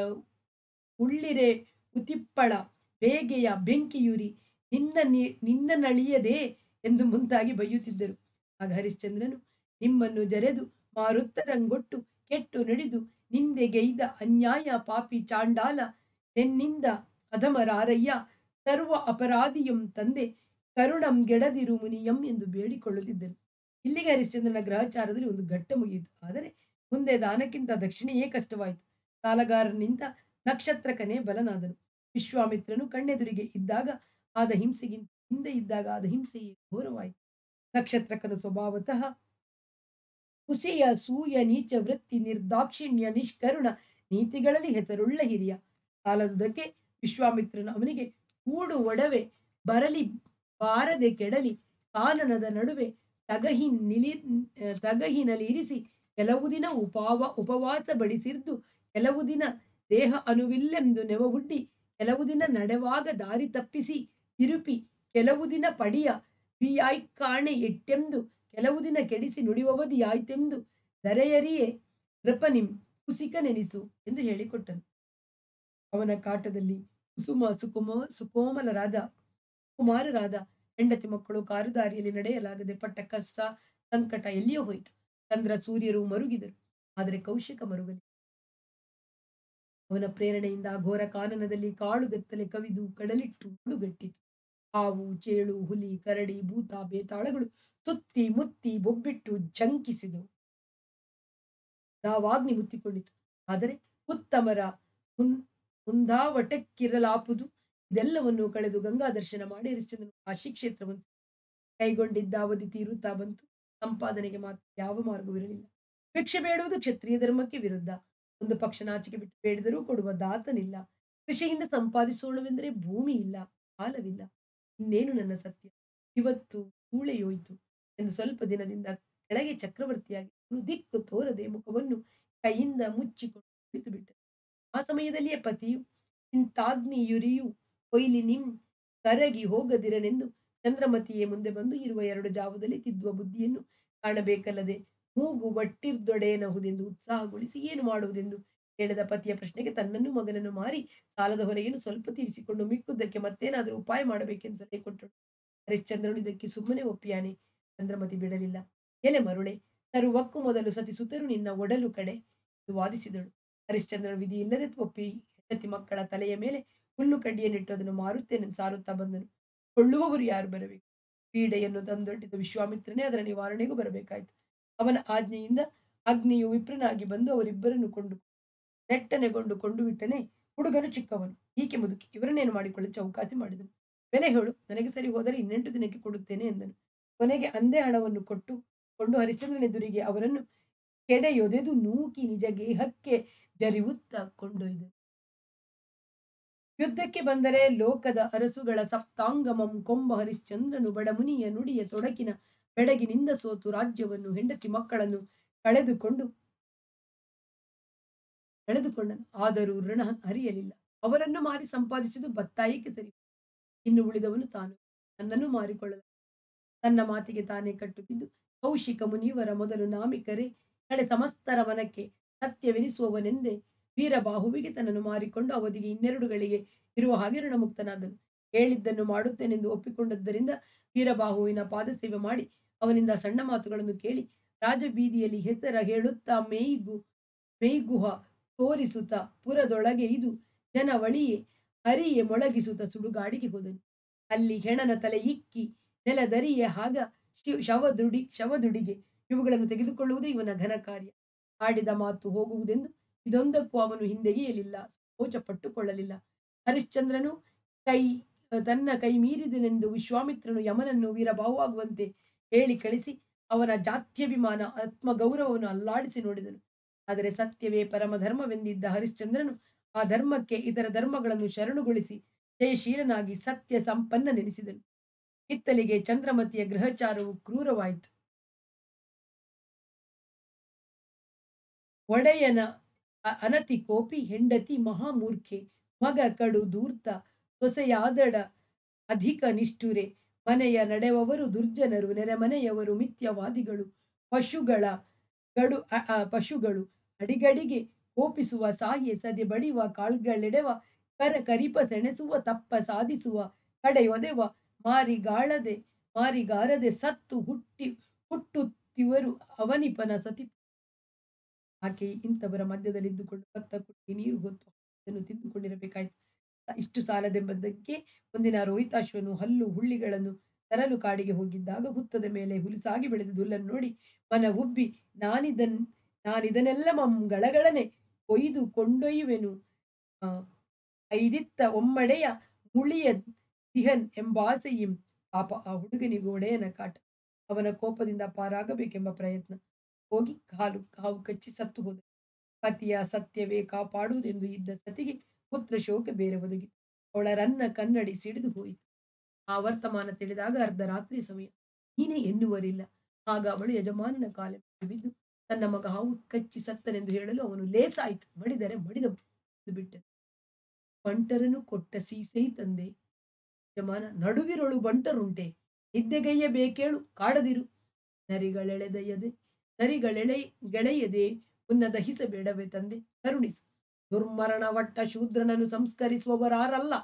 ಉಳ್ಳಿರೆ ಉತಿಪ್ಪಳ ಬೇಗೆಯ ಬೆಂಕಿಯುರಿ ನಿನ್ನ ನಿನ್ನ ನಳಿಯದೆ ಎಂದು ಮುಂತಾಗಿ ಬೈಯುತ್ತಿದ್ದರು ಆಗ ಹರಿಶ್ಚಂದ್ರನು ನಿಮ್ಮನ್ನು ಜರೆದು ಮಾರುತ್ತರಂಗೊಟ್ಟು ಕೆಟ್ಟು ನಡೆದು ನಿಂದೆಗೈದ ಅನ್ಯಾಯ ಪಾಪಿ ಚಾಂಡಾಲ ಎನ್ನಿಂದ ಅಧಮರಾರಯ್ಯ ಸರ್ವ ಅಪರಾಧಿಯಂ ತಂದೆ ಕರುಣಂ ಗೆಡದಿರು ಮುನಿಯಂ ಎಂದು ಬೇಡಿಕೊಳ್ಳುತ್ತಿದ್ದನು ಇಲ್ಲಿಗೆ ಹರಿಶ್ಚಂದ್ರನ ಗ್ರಹಚಾರದಲ್ಲಿ ಒಂದು ಘಟ್ಟ ಮುಗಿಯಿತು ಆದರೆ ಮುಂದೆ ದಾನಕ್ಕಿಂತ ದಕ್ಷಿಣೆಯೇ ಕಷ್ಟವಾಯಿತು ಸಾಲಗಾರನಿಂದ ನಕ್ಷತ್ರಕನೇ ಬಲನಾದನು ವಿಶ್ವಾಮಿತ್ರನು ಕಣ್ಣೆದುರಿಗೆ ಇದ್ದಾಗ ಆದ ಹಿಂಸೆಗಿಂತ ಹಿಂದೆ ಇದ್ದಾಗ ಆದ ಹಿಂಸೆಯೇ ಘೋರವಾಯಿತು ನಕ್ಷತ್ರಕನ ಸ್ವಭಾವತಃ ಹುಸಿಯ ಸೂಯ ನೀಚ ವೃತ್ತಿ ನಿರ್ದಾಕ್ಷಿಣ್ಯ ನಿಷ್ಕರುಣ ನೀತಿಗಳಲ್ಲಿ ಹೆಸರುಳ್ಳ ಹಿರಿಯ ಸಾಲದುದಕ್ಕೆ ವಿಶ್ವಾಮಿತ್ರನು ಅವನಿಗೆ ಕೂಡು ಒಡವೆ ಬರಲಿ ಬಾರದೆ ಕೆಡಲಿ ಕಾನನದ ನಡುವೆ ತಗಹಿ ನಿಲಿ ತಗಹಿನಲ್ಲಿ ಇರಿಸಿ ಕೆಲವು ದಿನ ಉಪಾವ ಉಪವಾಸ ಬಡಿಸಿರ್ದು ಕೆಲವು ದಿನ ದೇಹ ಅನುವಿಲ್ಲೆಂದು ನೆವವುಡ್ಡಿ ಕೆಲವು ದಿನ ನಡೆವಾಗ ದಾರಿ ತಪ್ಪಿಸಿ ತಿರುಪಿ ಕೆಲವು ದಿನ ಪಡಿಯ ಕಾಣೆ ಎಟ್ಟೆಂದು ಕೆಲವು ದಿನ ಕೆಡಿಸಿ ನುಡಿಯುವವದಿಯಾಯ್ತೆಂದು ದರೆಯರಿಯೇ ನೃಪನಿಂ ಕುಸಿಕ ನೆನಿಸು ಎಂದು ಹೇಳಿಕೊಟ್ಟನು ಅವನ ಕಾಟದಲ್ಲಿ ಕುಸುಮ ಸುಕುಮ ಸುಕೋಮಲರಾದ ಕುಮಾರರಾದ ಹೆಂಡತಿ ಮಕ್ಕಳು ಕಾರುದಾರಿಯಲ್ಲಿ ನಡೆಯಲಾಗದೆ ಪಟ್ಟ ಕಷ್ಟ ಸಂಕಟ ಎಲ್ಲಿಯೋ ಹೋಯಿತು ಚಂದ್ರ ಸೂರ್ಯರು ಮರುಗಿದರು ಆದರೆ ಕೌಶಿಕ ಮರುಗಲಿ ಅವನ ಪ್ರೇರಣೆಯಿಂದ ಘೋರ ಕಾನನದಲ್ಲಿ ಕಾಳುಗತ್ತಲೆ ಕವಿದು ಕಡಲಿಟ್ಟು ಮುಡುಗಟ್ಟಿತು ಹಾವು ಚೇಳು ಹುಲಿ ಕರಡಿ ಭೂತ ಬೇತಾಳಗಳು ಸುತ್ತಿ ಮುತ್ತಿ ಬೊಬ್ಬಿಟ್ಟು ಜಂಕಿಸಿದವು ನಾವಾಗ್ನಿ ಮುತ್ತಿಕೊಂಡಿತು ಆದರೆ ಉತ್ತಮರ ಮುನ್ ಮುಂದಾವಟಕ್ಕಿರಲಾಪುದು ಇದೆಲ್ಲವನ್ನು ಕಳೆದು ಗಂಗಾ ದರ್ಶನ ಮಾಡಿ ಹರಿಶ್ಚಂದ್ರನು ಕಾಶಿ ಕ್ಷೇತ್ರವನ್ನು ಕೈಗೊಂಡಿದ್ದ ಅವಧಿ ತೀರುತ್ತಾ ಬಂತು ಸಂಪಾದನೆಗೆ ಮಾತ್ರ ಯಾವ ಮಾರ್ಗವಿರಲಿಲ್ಲ ಭಿಕ್ಷೆ ಬೇಡುವುದು ಕ್ಷತ್ರಿಯ ಧರ್ಮಕ್ಕೆ ವಿರುದ್ಧ ಒಂದು ಪಕ್ಷ ನಾಚಿಕೆ ಬಿಟ್ಟು ಬೇಡಿದರೂ ಕೊಡುವ ದಾತನಿಲ್ಲ ಕೃಷಿಯಿಂದ ಸಂಪಾದಿಸೋಣವೆಂದರೆ ಭೂಮಿ ಇಲ್ಲ ಕಾಲವಿಲ್ಲ ಇನ್ನೇನು ನನ್ನ ಸತ್ಯ ಇವತ್ತು ಕೂಳೆಯೋಯ್ತು ಎಂದು ಸ್ವಲ್ಪ ದಿನದಿಂದ ಕೆಳಗೆ ಚಕ್ರವರ್ತಿಯಾಗಿ ದಿಕ್ಕು ತೋರದೆ ಮುಖವನ್ನು ಕೈಯಿಂದ ಮುಚ್ಚಿಕೊಂಡು ಕುಳಿತು ಬಿಟ್ಟನು ಆ ಸಮಯದಲ್ಲಿಯೇ ಪತಿಯು ಇಂತಾಗ್ನಿಯುರಿಯು ಕೊಯ್ಲಿ ನಿಂ ಕರಗಿ ಹೋಗದಿರನೆಂದು ಚಂದ್ರಮತಿಯೇ ಮುಂದೆ ಬಂದು ಇರುವ ಎರಡು ಜಾವದಲ್ಲಿ ತಿದ್ದುವ ಬುದ್ಧಿಯನ್ನು ಕಾಣಬೇಕಲ್ಲದೆ ಮೂಗು ಒಟ್ಟಿರ್ದೊಡೆಯನಹುದೆಂದು ಉತ್ಸಾಹಗೊಳಿಸಿ ಏನು ಮಾಡುವುದೆಂದು ಕೇಳಿದ ಪತಿಯ ಪ್ರಶ್ನೆಗೆ ತನ್ನನ್ನು ಮಗನನ್ನು ಮಾರಿ ಸಾಲದ ಹೊರೆಯನ್ನು ಸ್ವಲ್ಪ ತೀರಿಸಿಕೊಂಡು ಮಿಕ್ಕುದಕ್ಕೆ ಮತ್ತೇನಾದರೂ ಉಪಾಯ ಮಾಡಬೇಕೆಂದು ಸಲಹೆ ಕೊಟ್ಟಳು ಹರಿಶ್ಚಂದ್ರನು ಇದಕ್ಕೆ ಸುಮ್ಮನೆ ಒಪ್ಪಿಯಾನೆ ಚಂದ್ರಮತಿ ಬಿಡಲಿಲ್ಲ ಎಲೆ ಮರುಳೆ ತರುವಕ್ಕೂ ಮೊದಲು ಸತಿಸುತ್ತರು ನಿನ್ನ ಒಡಲು ಕಡೆ ಎಂದು ವಾದಿಸಿದಳು ಹರಿಶ್ಚಂದ್ರನ ವಿಧಿ ಇಲ್ಲದೆ ಒಪ್ಪಿ ಹೆಂಡತಿ ಮಕ್ಕಳ ತಲೆಯ ಮೇಲೆ ಹುಲ್ಲು ಕಡ್ಡಿಯನ್ನಿಟ್ಟು ಅದನ್ನು ಮಾರುತ್ತೇನೆಂದು ಸಾರುತ್ತಾ ಬಂದನು ಕೊಳ್ಳುವವರು ಯಾರು ಬರಬೇಕು ಪೀಡೆಯನ್ನು ತಂದೊಡ್ಡಿದ ವಿಶ್ವಾಮಿತ್ರನೇ ಅದರ ನಿವಾರಣೆಗೂ ಬರಬೇಕಾಯಿತು ಅವನ ಆಜ್ಞೆಯಿಂದ ಅಗ್ನಿಯು ವಿಪ್ರನಾಗಿ ಬಂದು ಅವರಿಬ್ಬರನ್ನು ಕೊಂಡು ನೆಟ್ಟನೆಗೊಂಡು ಕೊಂಡು ಬಿಟ್ಟನೆ ಹುಡುಗನು ಚಿಕ್ಕವನು ಈಕೆ ಮುದುಕಿ ಇವರನ್ನೇನು ಮಾಡಿಕೊಳ್ಳಿ ಚೌಕಾಸಿ ಮಾಡಿದನು ಬೆಲೆ ಹೇಳು ನನಗೆ ಸರಿ ಹೋದರೆ ಇನ್ನೆಂಟು ದಿನಕ್ಕೆ ಕೊಡುತ್ತೇನೆ ಎಂದನು ಕೊನೆಗೆ ಅಂದೇ ಹಣವನ್ನು ಕೊಟ್ಟು ಕೊಂಡು ಹರಿಶ್ಚಂದ್ರನೆದುರಿಗೆ ಅವರನ್ನು ಕೆಡೆಯೊದೆದು ನೂಕಿ ನಿಜ ಗೇಹಕ್ಕೆ ಜರಿವುತ್ತ ಕೊಂಡೊಯ್ದನು ಯುದ್ಧಕ್ಕೆ ಬಂದರೆ ಲೋಕದ ಅರಸುಗಳ ಸಪ್ತಾಂಗಮಂ ಕೊಂಬ ಹರಿಶ್ಚಂದ್ರನು ಬಡಮುನಿಯ ನುಡಿಯ ತೊಡಕಿನ ಬೆಡಗಿನಿಂದ ಸೋತು ರಾಜ್ಯವನ್ನು ಹೆಂಡತಿ ಮಕ್ಕಳನ್ನು ಕಳೆದುಕೊಂಡು ಕಳೆದುಕೊಂಡನು ಆದರೂ ಋಣ ಹರಿಯಲಿಲ್ಲ ಅವರನ್ನು ಮಾರಿ ಸಂಪಾದಿಸಿದು ಬತ್ತಾಯಿಕೆ ಸರಿ ಇನ್ನು ಉಳಿದವನು ತಾನು ತನ್ನನ್ನು ಮಾರಿಕೊಳ್ಳಲು ತನ್ನ ಮಾತಿಗೆ ತಾನೇ ಕಟ್ಟು ಬಿದ್ದು ಕೌಶಿಕ ಮುನಿಯವರ ಮೊದಲು ನಾಮಿಕರೇ ಕಡೆ ಸಮಸ್ತರ ಮನಕ್ಕೆ ಸತ್ಯವೆನಿಸುವವನೆಂದೇ ವೀರಬಾಹುವಿಗೆ ತನ್ನನ್ನು ಮಾರಿಕೊಂಡು ಅವಧಿಗೆ ಇನ್ನೆರಡು ಗಳಿಗೆ ಇರುವ ಹಾಗೆ ಋಣಮುಕ್ತನಾದನು ಹೇಳಿದ್ದನ್ನು ಮಾಡುತ್ತೇನೆಂದು ಒಪ್ಪಿಕೊಂಡದ್ದರಿಂದ ವೀರಬಾಹುವಿನ ಪಾದಸೇವೆ ಮಾಡಿ ಅವನಿಂದ ಸಣ್ಣ ಮಾತುಗಳನ್ನು ಕೇಳಿ ರಾಜಬೀದಿಯಲ್ಲಿ ಹೆಸರ ಹೇಳುತ್ತಾ ಮೇಯ್ಗು ಮೇಯ್ಗುಹ ತೋರಿಸುತ್ತ ಪುರದೊಳಗೆ ಇದು ಜನವಳಿಯೇ ಹರಿಯೆ ಮೊಳಗಿಸುತ್ತ ಸುಡುಗಾಡಿಗೆ ಹೋದನು ಅಲ್ಲಿ ಹೆಣನ ತಲೆ ಇಕ್ಕಿ ನೆಲದರಿಯೆ ಹಾಗ ಶಿ- ಶವದುಡಿ ಶವದುಡಿಗೆ ಇವುಗಳನ್ನು ತೆಗೆದುಕೊಳ್ಳುವುದೇ ಇವನ ಘನ ಕಾರ್ಯ ಆಡಿದ ಮಾತು ಹೋಗುವುದೆಂದು ಇದೊಂದಕ್ಕೂ ಅವನು ಹಿಂದೆಗೆಯಲಿಲ್ಲ ಸಂಕೋಚ ಪಟ್ಟುಕೊಳ್ಳಲಿಲ್ಲ ಹರಿಶ್ಚಂದ್ರನು ಕೈ ತನ್ನ ಕೈ ಮೀರಿದನೆಂದು ವಿಶ್ವಾಮಿತ್ರನು ಯಮನನ್ನು ವೀರಭಾವವಾಗುವಂತೆ ಹೇಳಿ ಕಳಿಸಿ ಅವನ ಜಾತ್ಯಭಿಮಾನ ಆತ್ಮಗೌರವವನ್ನು ಅಲ್ಲಾಡಿಸಿ ನೋಡಿದನು ಆದರೆ ಸತ್ಯವೇ ಪರಮಧರ್ಮವೆಂದಿದ್ದ ಹರಿಶ್ಚಂದ್ರನು ಆ ಧರ್ಮಕ್ಕೆ ಇತರ ಧರ್ಮಗಳನ್ನು ಶರಣುಗೊಳಿಸಿ ಜಯಶೀಲನಾಗಿ ಸತ್ಯ ಸಂಪನ್ನನೆನಿಸಿದನು ಹಿತ್ತಲಿಗೆ ಚಂದ್ರಮತಿಯ ಗೃಹಚಾರವು ಕ್ರೂರವಾಯಿತು ಒಡೆಯನ ಅ- ಅನತಿ ಕೋಪಿ ಹೆಂಡತಿ ಮಹಾಮೂರ್ಖೆ ಮಗ ಕಡು ದೂರ್ತ ಸೊಸೆಯಾದಡ ಅಧಿಕ ನಿಷ್ಠುರೆ ಮನೆಯ ನಡೆವವರು ದುರ್ಜನರು ನೆರೆಮನೆಯವರು ಮಿಥ್ಯವಾದಿಗಳು ಪಶುಗಳ ಗಡು ಅ- ಅ- ಪಶುಗಳು ಅಡಿಗಡಿಗೆ ಕೋಪಿಸುವ ಸಾಯೆ ಸದೆ ಬಡಿವ ಕಾಳ್ಗಳೆಡೆವ ಕರ ಕರಿಪ ಸೆಣಸುವ ತಪ್ಪ ಸಾಧಿಸುವ ಕಡೆಯೊದೆವ ಮಾರಿಗಾಳದೆ ಮಾರಿಗಾರದೆ ಸತ್ತು ಹುಟ್ಟಿ ಹುಟ್ಟುತ್ತಿವರು ಅವನಿಪನ ಸತಿ ಆಕೆ ಇಂಥವರ ಮಧ್ಯದಲ್ಲಿದ್ದುಕೊಂಡು ಭತ್ತ ಕುಟ್ಟಿ ನೀರು ಹೊತ್ತು ಅದನ್ನು ತಿಂದುಕೊಂಡಿರಬೇಕಾಯಿತು ಇಷ್ಟು ಸಾಲದೆಂಬುದಕ್ಕೆ ಒಂದಿನ ರೋಹಿತಾಶ್ವನು ಹಲ್ಲು ಹುಳ್ಳಿಗಳನ್ನು ತರಲು ಕಾಡಿಗೆ ಹೋಗಿದ್ದಾಗ ಹುತ್ತದ ಮೇಲೆ ಹುಲುಸಾಗಿ ಬೆಳೆದ ಹುಲ್ಲನ್ನು ನೋಡಿ ಮನ ಉಬ್ಬಿ ನಾನಿದನ್ ನಾನಿದನ್ನೆಲ್ಲ ಮಂಗಳಗಳನೆ ಕೊಯ್ದು ಕೊಂಡೊಯ್ಯುವೆನು ಆ, ಐದಿತ್ತ ಒಮ್ಮಡೆಯ ಮುಳಿಯ ದಿಹನ್ ಎಂಬ ಆಸೆಯಿಂ ಪಾಪ ಆ ಹುಡುಗನಿಗೂ ಒಡೆಯನ ಕಾಟ ಅವನ ಕೋಪದಿಂದ ಪಾರಾಗಬೇಕೆಂಬ ಪ್ರಯತ್ನ ಹೋಗಿ ಕಾಲು ಕಾವು ಕಚ್ಚಿ ಸತ್ತು ಹೋದ ಪತಿಯ ಸತ್ಯವೇ ಕಾಪಾಡುವುದೆಂದು ಇದ್ದ ಸತಿಗೆ ಪುತ್ರ ಶೋಕ ಬೇರೆ ಒದಗಿ ಅವಳ ರನ್ನ ಕನ್ನಡಿ ಸಿಡಿದು ಹೋಯಿತು ಆ ವರ್ತಮಾನ ತಿಳಿದಾಗ ಅರ್ಧ ರಾತ್ರಿ ಸಮಯ ನೀನೇ ಎನ್ನುವರಿಲ್ಲ ಆಗ ಅವಳು ಯಜಮಾನನ ಕಾಲ ಮೇಲೆ ಬಿದ್ದು ತನ್ನ ಮಗ ಹಾವು ಕಚ್ಚಿ ಸತ್ತನೆಂದು ಹೇಳಲು ಅವನು ಲೇಸಾಯಿತು ಮಡಿದರೆ ಮಡಿದ ಬಿಟ್ಟನು ಬಂಟರನು ಕೊಟ್ಟ ಸೀಸೈ ತಂದೆ ಯಜಮಾನ ನಡುವಿರೊಳು ಬಂಟರುಂಟೆ ನಿದ್ದೆಗೈಯ ಬೇಕೇಳು ಕಾಡದಿರು ನರಿಗಳೆಳೆದೆಯದೆ ನರಿಗಳೆಳೆ ಗೆಳೆಯದೆ ಉನ್ನ ದಹಿಸಬೇಡವೇ ತಂದೆ ಕರುಣಿಸು ದುರ್ಮರಣವಟ್ಟ ಶೂದ್ರನನ್ನು ಸಂಸ್ಕರಿಸುವವರಾರಲ್ಲ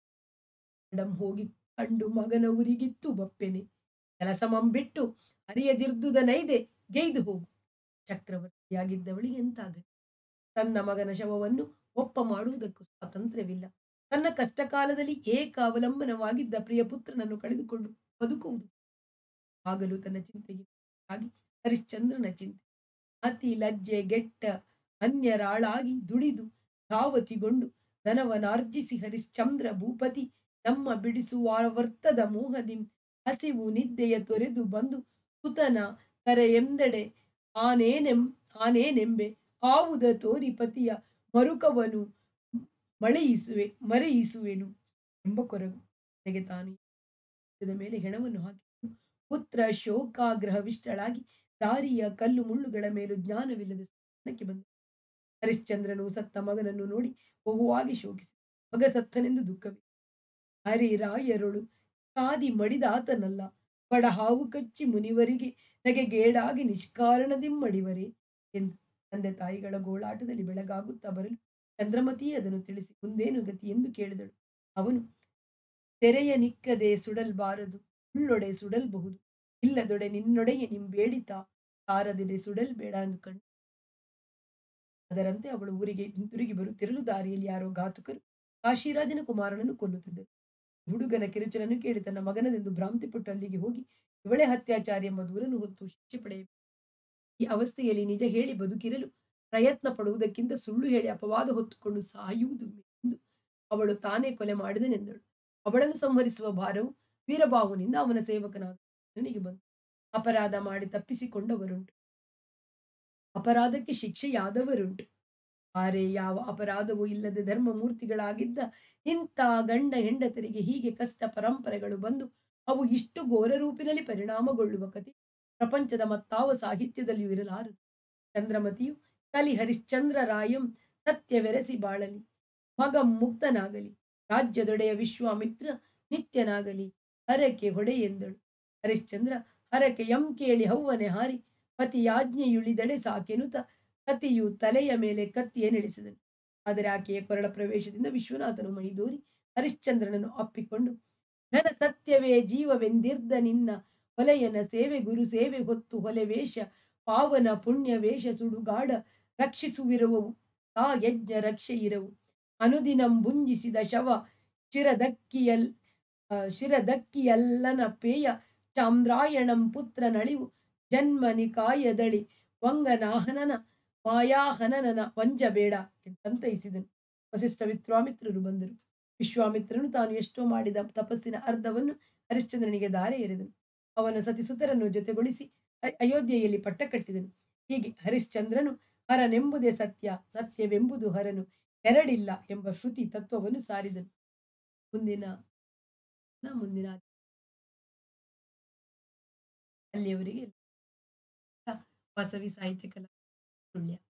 ಮೇಡಂ ಹೋಗಿ ಕಂಡು ಮಗನ ಉರಿಗಿತ್ತು ಬಪ್ಪೆನೆ ಕೆಲಸ ಮಂಬಿಟ್ಟು ಅರಿಯದಿರ್ದುದ ನೈದೆ ಗೆಯ್ದು ಹೋಗು ಚಕ್ರವರ್ತಿಯಾಗಿದ್ದವಳಿಗೆ ಎಂತಾಗಲಿ ತನ್ನ ಮಗನ ಶವವನ್ನು ಒಪ್ಪ ಮಾಡುವುದಕ್ಕೂ ಸ್ವಾತಂತ್ರ್ಯವಿಲ್ಲ ತನ್ನ ಕಷ್ಟ ಕಾಲದಲ್ಲಿ ಏಕ ಅವಲಂಬನವಾಗಿದ್ದ ಪ್ರಿಯ ಪುತ್ರನನ್ನು ಕಳೆದುಕೊಂಡು ಬದುಕುವುದು ಆಗಲೂ ತನ್ನ ಚಿಂತೆಗೆ ಆಗಿ ಹರಿಶ್ಚಂದ್ರನ ಚಿಂತೆ ಅತಿ ಲಜ್ಜೆ ಗೆಟ್ಟ ಅನ್ಯರಾಳಾಗಿ ದುಡಿದು ಧಾವತಿಗೊಂಡು ಧನವನಾರ್ಜಿಸಿ ಹರಿಶ್ಚಂದ್ರ ಭೂಪತಿ ನಮ್ಮ ಬಿಡಿಸುವ ವರ್ತದ ಮೋಹದಿಂ ಹಸಿವು ನಿದ್ದೆಯ ತೊರೆದು ಬಂದು ಸುತನ ಕರೆಯೆಂದೆಡೆ ಆನೇನೆಂ ಆನೇನೆಂಬೆ ಆವುದ ತೋರಿ ಪತಿಯ ಮರುಕವನು ಮಳೆಯಿಸುವೆ ಮರೆಯಿಸುವೆನು ಎಂಬ ಕೊರಗು ತನಗೆ ತಾನು ಯುದ್ಧದ ಮೇಲೆ ಹೆಣವನ್ನು ಹಾಕಿಕೊಂಡು ಪುತ್ರ ಶೋಕಾಗ್ರಹವಿಷ್ಟಳಾಗಿ ದಾರಿಯ ಕಲ್ಲು ಮುಳ್ಳುಗಳ ಮೇಲೂ ಜ್ಞಾನವಿಲ್ಲದೆ ಸ್ಥಾನಕ್ಕೆ ಬಂದ ಹರಿಶ್ಚಂದ್ರನು ಸತ್ತ ಮಗನನ್ನು ನೋಡಿ ಬಹುವಾಗಿ ಶೋಕಿಸಿ ಮಗ ಸತ್ತನೆಂದು ದುಃಖವೇ ಹರಿರಾಯರೊಳು ಕಾದಿ ಮಡಿದಾತನಲ್ಲ ಬಡ ಹಾವು ಕಚ್ಚಿ ಮುನಿವರಿಗೆ ನಗೆಗೇಡಾಗಿ ನಿಷ್ಕಾರಣದಿಮ್ಮಡಿವರೇ ಎಂದು ತಂದೆ ತಾಯಿಗಳ ಗೋಳಾಟದಲ್ಲಿ ಬೆಳಗಾಗುತ್ತಾ ಬರಲು ಚಂದ್ರಮತಿಯೇ ಅದನ್ನು ತಿಳಿಸಿ ಮುಂದೇನು ಗತಿ ಎಂದು ಕೇಳಿದಳು ಅವನು ತೆರೆಯ ನಿಕ್ಕದೆ ಸುಡಲ್ಬಾರದು ಉಳ್ಳೊಡೆ ಸುಡಲ್ಬಹುದು ಇಲ್ಲದೊಡೆ ನಿನ್ನೊಡೆಗೆ ನಿಂಬೇಡಿತ ತಾರದಿರೆ ಸುಡಲ್ಬೇಡ ಅಂದುಕೊಂಡು ಅದರಂತೆ ಅವಳು ಊರಿಗೆ ಹಿಂತಿರುಗಿ ಬರುತ್ತಿರಲು ದಾರಿಯಲ್ಲಿ ಯಾರೋ ಘಾತುಕರು ಕಾಶಿರಾಜನ ಕುಮಾರನನ್ನು ಕೊಲ್ಲುತ್ತಿದ್ದರು ಹುಡುಗನ ಕಿರುಚಲನ್ನು ಕೇಳಿ ತನ್ನ ಮಗನದೆಂದು ಭ್ರಾಂತಿಪಟ್ಟು ಅಲ್ಲಿಗೆ ಹೋಗಿ ಇವಳೆ ಹತ್ಯಾಚಾರಿ ಎಂಬ ದೂರನ್ನು ಹೊತ್ತು ಶಿಕ್ಷೆ ಪಡೆಯಬೇಕು ಈ ಅವಸ್ಥೆಯಲ್ಲಿ ನಿಜ ಹೇಳಿ ಬದುಕಿರಲು ಪ್ರಯತ್ನ ಪಡುವುದಕ್ಕಿಂತ ಸುಳ್ಳು ಹೇಳಿ ಅಪವಾದ ಹೊತ್ತುಕೊಂಡು ಸಾಯುವುದು ಎಂದು ಅವಳು ತಾನೇ ಕೊಲೆ ಮಾಡಿದನೆಂದಳು ಅವಳನ್ನು ಸಂಹರಿಸುವ ಭಾರವು ವೀರಬಾಹುನಿಂದ ಅವನ ಸೇವಕನಾದ ನನಗೆ ಬಂತು ಅಪರಾಧ ಮಾಡಿ ತಪ್ಪಿಸಿಕೊಂಡವರುಂಟು ಅಪರಾಧಕ್ಕೆ ಶಿಕ್ಷೆಯಾದವರುಂಟು ಆರೆ ಯಾವ ಅಪರಾಧವೂ ಇಲ್ಲದೆ ಧರ್ಮಮೂರ್ತಿಗಳಾಗಿದ್ದ ಇಂಥ ಗಂಡ ಹೆಂಡತರಿಗೆ ಹೀಗೆ ಕಷ್ಟ ಪರಂಪರೆಗಳು ಬಂದು ಅವು ಇಷ್ಟು ಘೋರ ರೂಪಿನಲ್ಲಿ ಪರಿಣಾಮಗೊಳ್ಳುವ ಕತೆ ಪ್ರಪಂಚದ ಮತ್ತಾವ ಸಾಹಿತ್ಯದಲ್ಲಿಯೂ ಇರಲಾರದು ಚಂದ್ರಮತಿಯು ಕಲಿ ಹರಿಶ್ಚಂದ್ರ ರಾಯಂ ಸತ್ಯವೆರಸಿ ಬಾಳಲಿ ಮಗ ಮುಕ್ತನಾಗಲಿ ರಾಜ್ಯದೊಡೆಯ ವಿಶ್ವಾಮಿತ್ರ ನಿತ್ಯನಾಗಲಿ ಹರಕೆ ಹೊಡೆಯೆಂದಳು ಹರಿಶ್ಚಂದ್ರ ಹರಕೆ ಎಂ ಕೇಳಿ ಹವ್ವನೆ ಹಾರಿ ಪತಿಯಾಜ್ಞೆಯುಳಿದಡೆ ಸಾಕೆನುತ ಸತಿಯು ತಲೆಯ ಮೇಲೆ ಕತ್ತಿಯನ್ನಿಳಿಸಿದನು ಆದರೆ ಆಕೆಯ ಕೊರಳ ಪ್ರವೇಶದಿಂದ ವಿಶ್ವನಾಥನು ಮೈದೂರಿ ಹರಿಶ್ಚಂದ್ರನನ್ನು ಅಪ್ಪಿಕೊಂಡು ಘನ ಸತ್ಯವೇ ಜೀವವೆಂದಿರ್ದ ನಿನ್ನ ಹೊಲೆಯನ ಸೇವೆ ಗುರು ಸೇವೆ ಹೊತ್ತು ಹೊಲೆ ವೇಷ ಪಾವನ ಪುಣ್ಯ ವೇಷ ಸುಡುಗಾಡ ರಕ್ಷಿಸುವಿರುವವು ತಾ ಯಜ್ಞ ರಕ್ಷೆ ಇರವು ಅನುದಿನಂ ಭುಂಜಿಸಿದ ಶವ ಶಿರದಕ್ಕಿಯಲ್ ಆ, ಶಿರದಕ್ಕಿಯಲ್ಲನ ಪೇಯ ಚಾಮ್ರಾಯಣಂ ಪುತ್ರನಳಿವು ಜನ್ಮ ನಿಕಾಯದಳಿ ವಂಗನಾಹನನ ಮಾಯಾಹನನನ ವಂಜಬೇಡ ಎಂತಂತೈಸಿದನು ವಸಿಷ್ಠ ವಿಶ್ವಾಮಿತ್ರರು ಬಂದರು ವಿಶ್ವಾಮಿತ್ರನು ತಾನು ಎಷ್ಟೋ ಮಾಡಿದ ತಪಸ್ಸಿನ ಅರ್ಧವನ್ನು ಹರಿಶ್ಚಂದ್ರನಿಗೆ ದಾರೆ ಎರೆದನು ಅವನ ಸತಿಸುತರನ್ನು ಜೊತೆಗೊಳಿಸಿ ಅ- ಅಯೋಧ್ಯೆಯಲ್ಲಿ ಪಟ್ಟ ಕಟ್ಟಿದನು ಹೀಗೆ ಹರಿಶ್ಚಂದ್ರನು ಹರನೆಂಬುದೇ ಸತ್ಯ ಸತ್ಯವೆಂಬುದು ಹರನು ಎರಡಿಲ್ಲ ಎಂಬ ಶ್ರುತಿ ತತ್ವವನ್ನು ಸಾರಿದನು ಮುಂದಿನ ಮುಂದಿನ ಅಲ್ಲಿಯವರೆಗೆ ವಾಸವಿ ಸಾಹಿತ್ಯ ಕಲಾ ಸುಳ್ಯ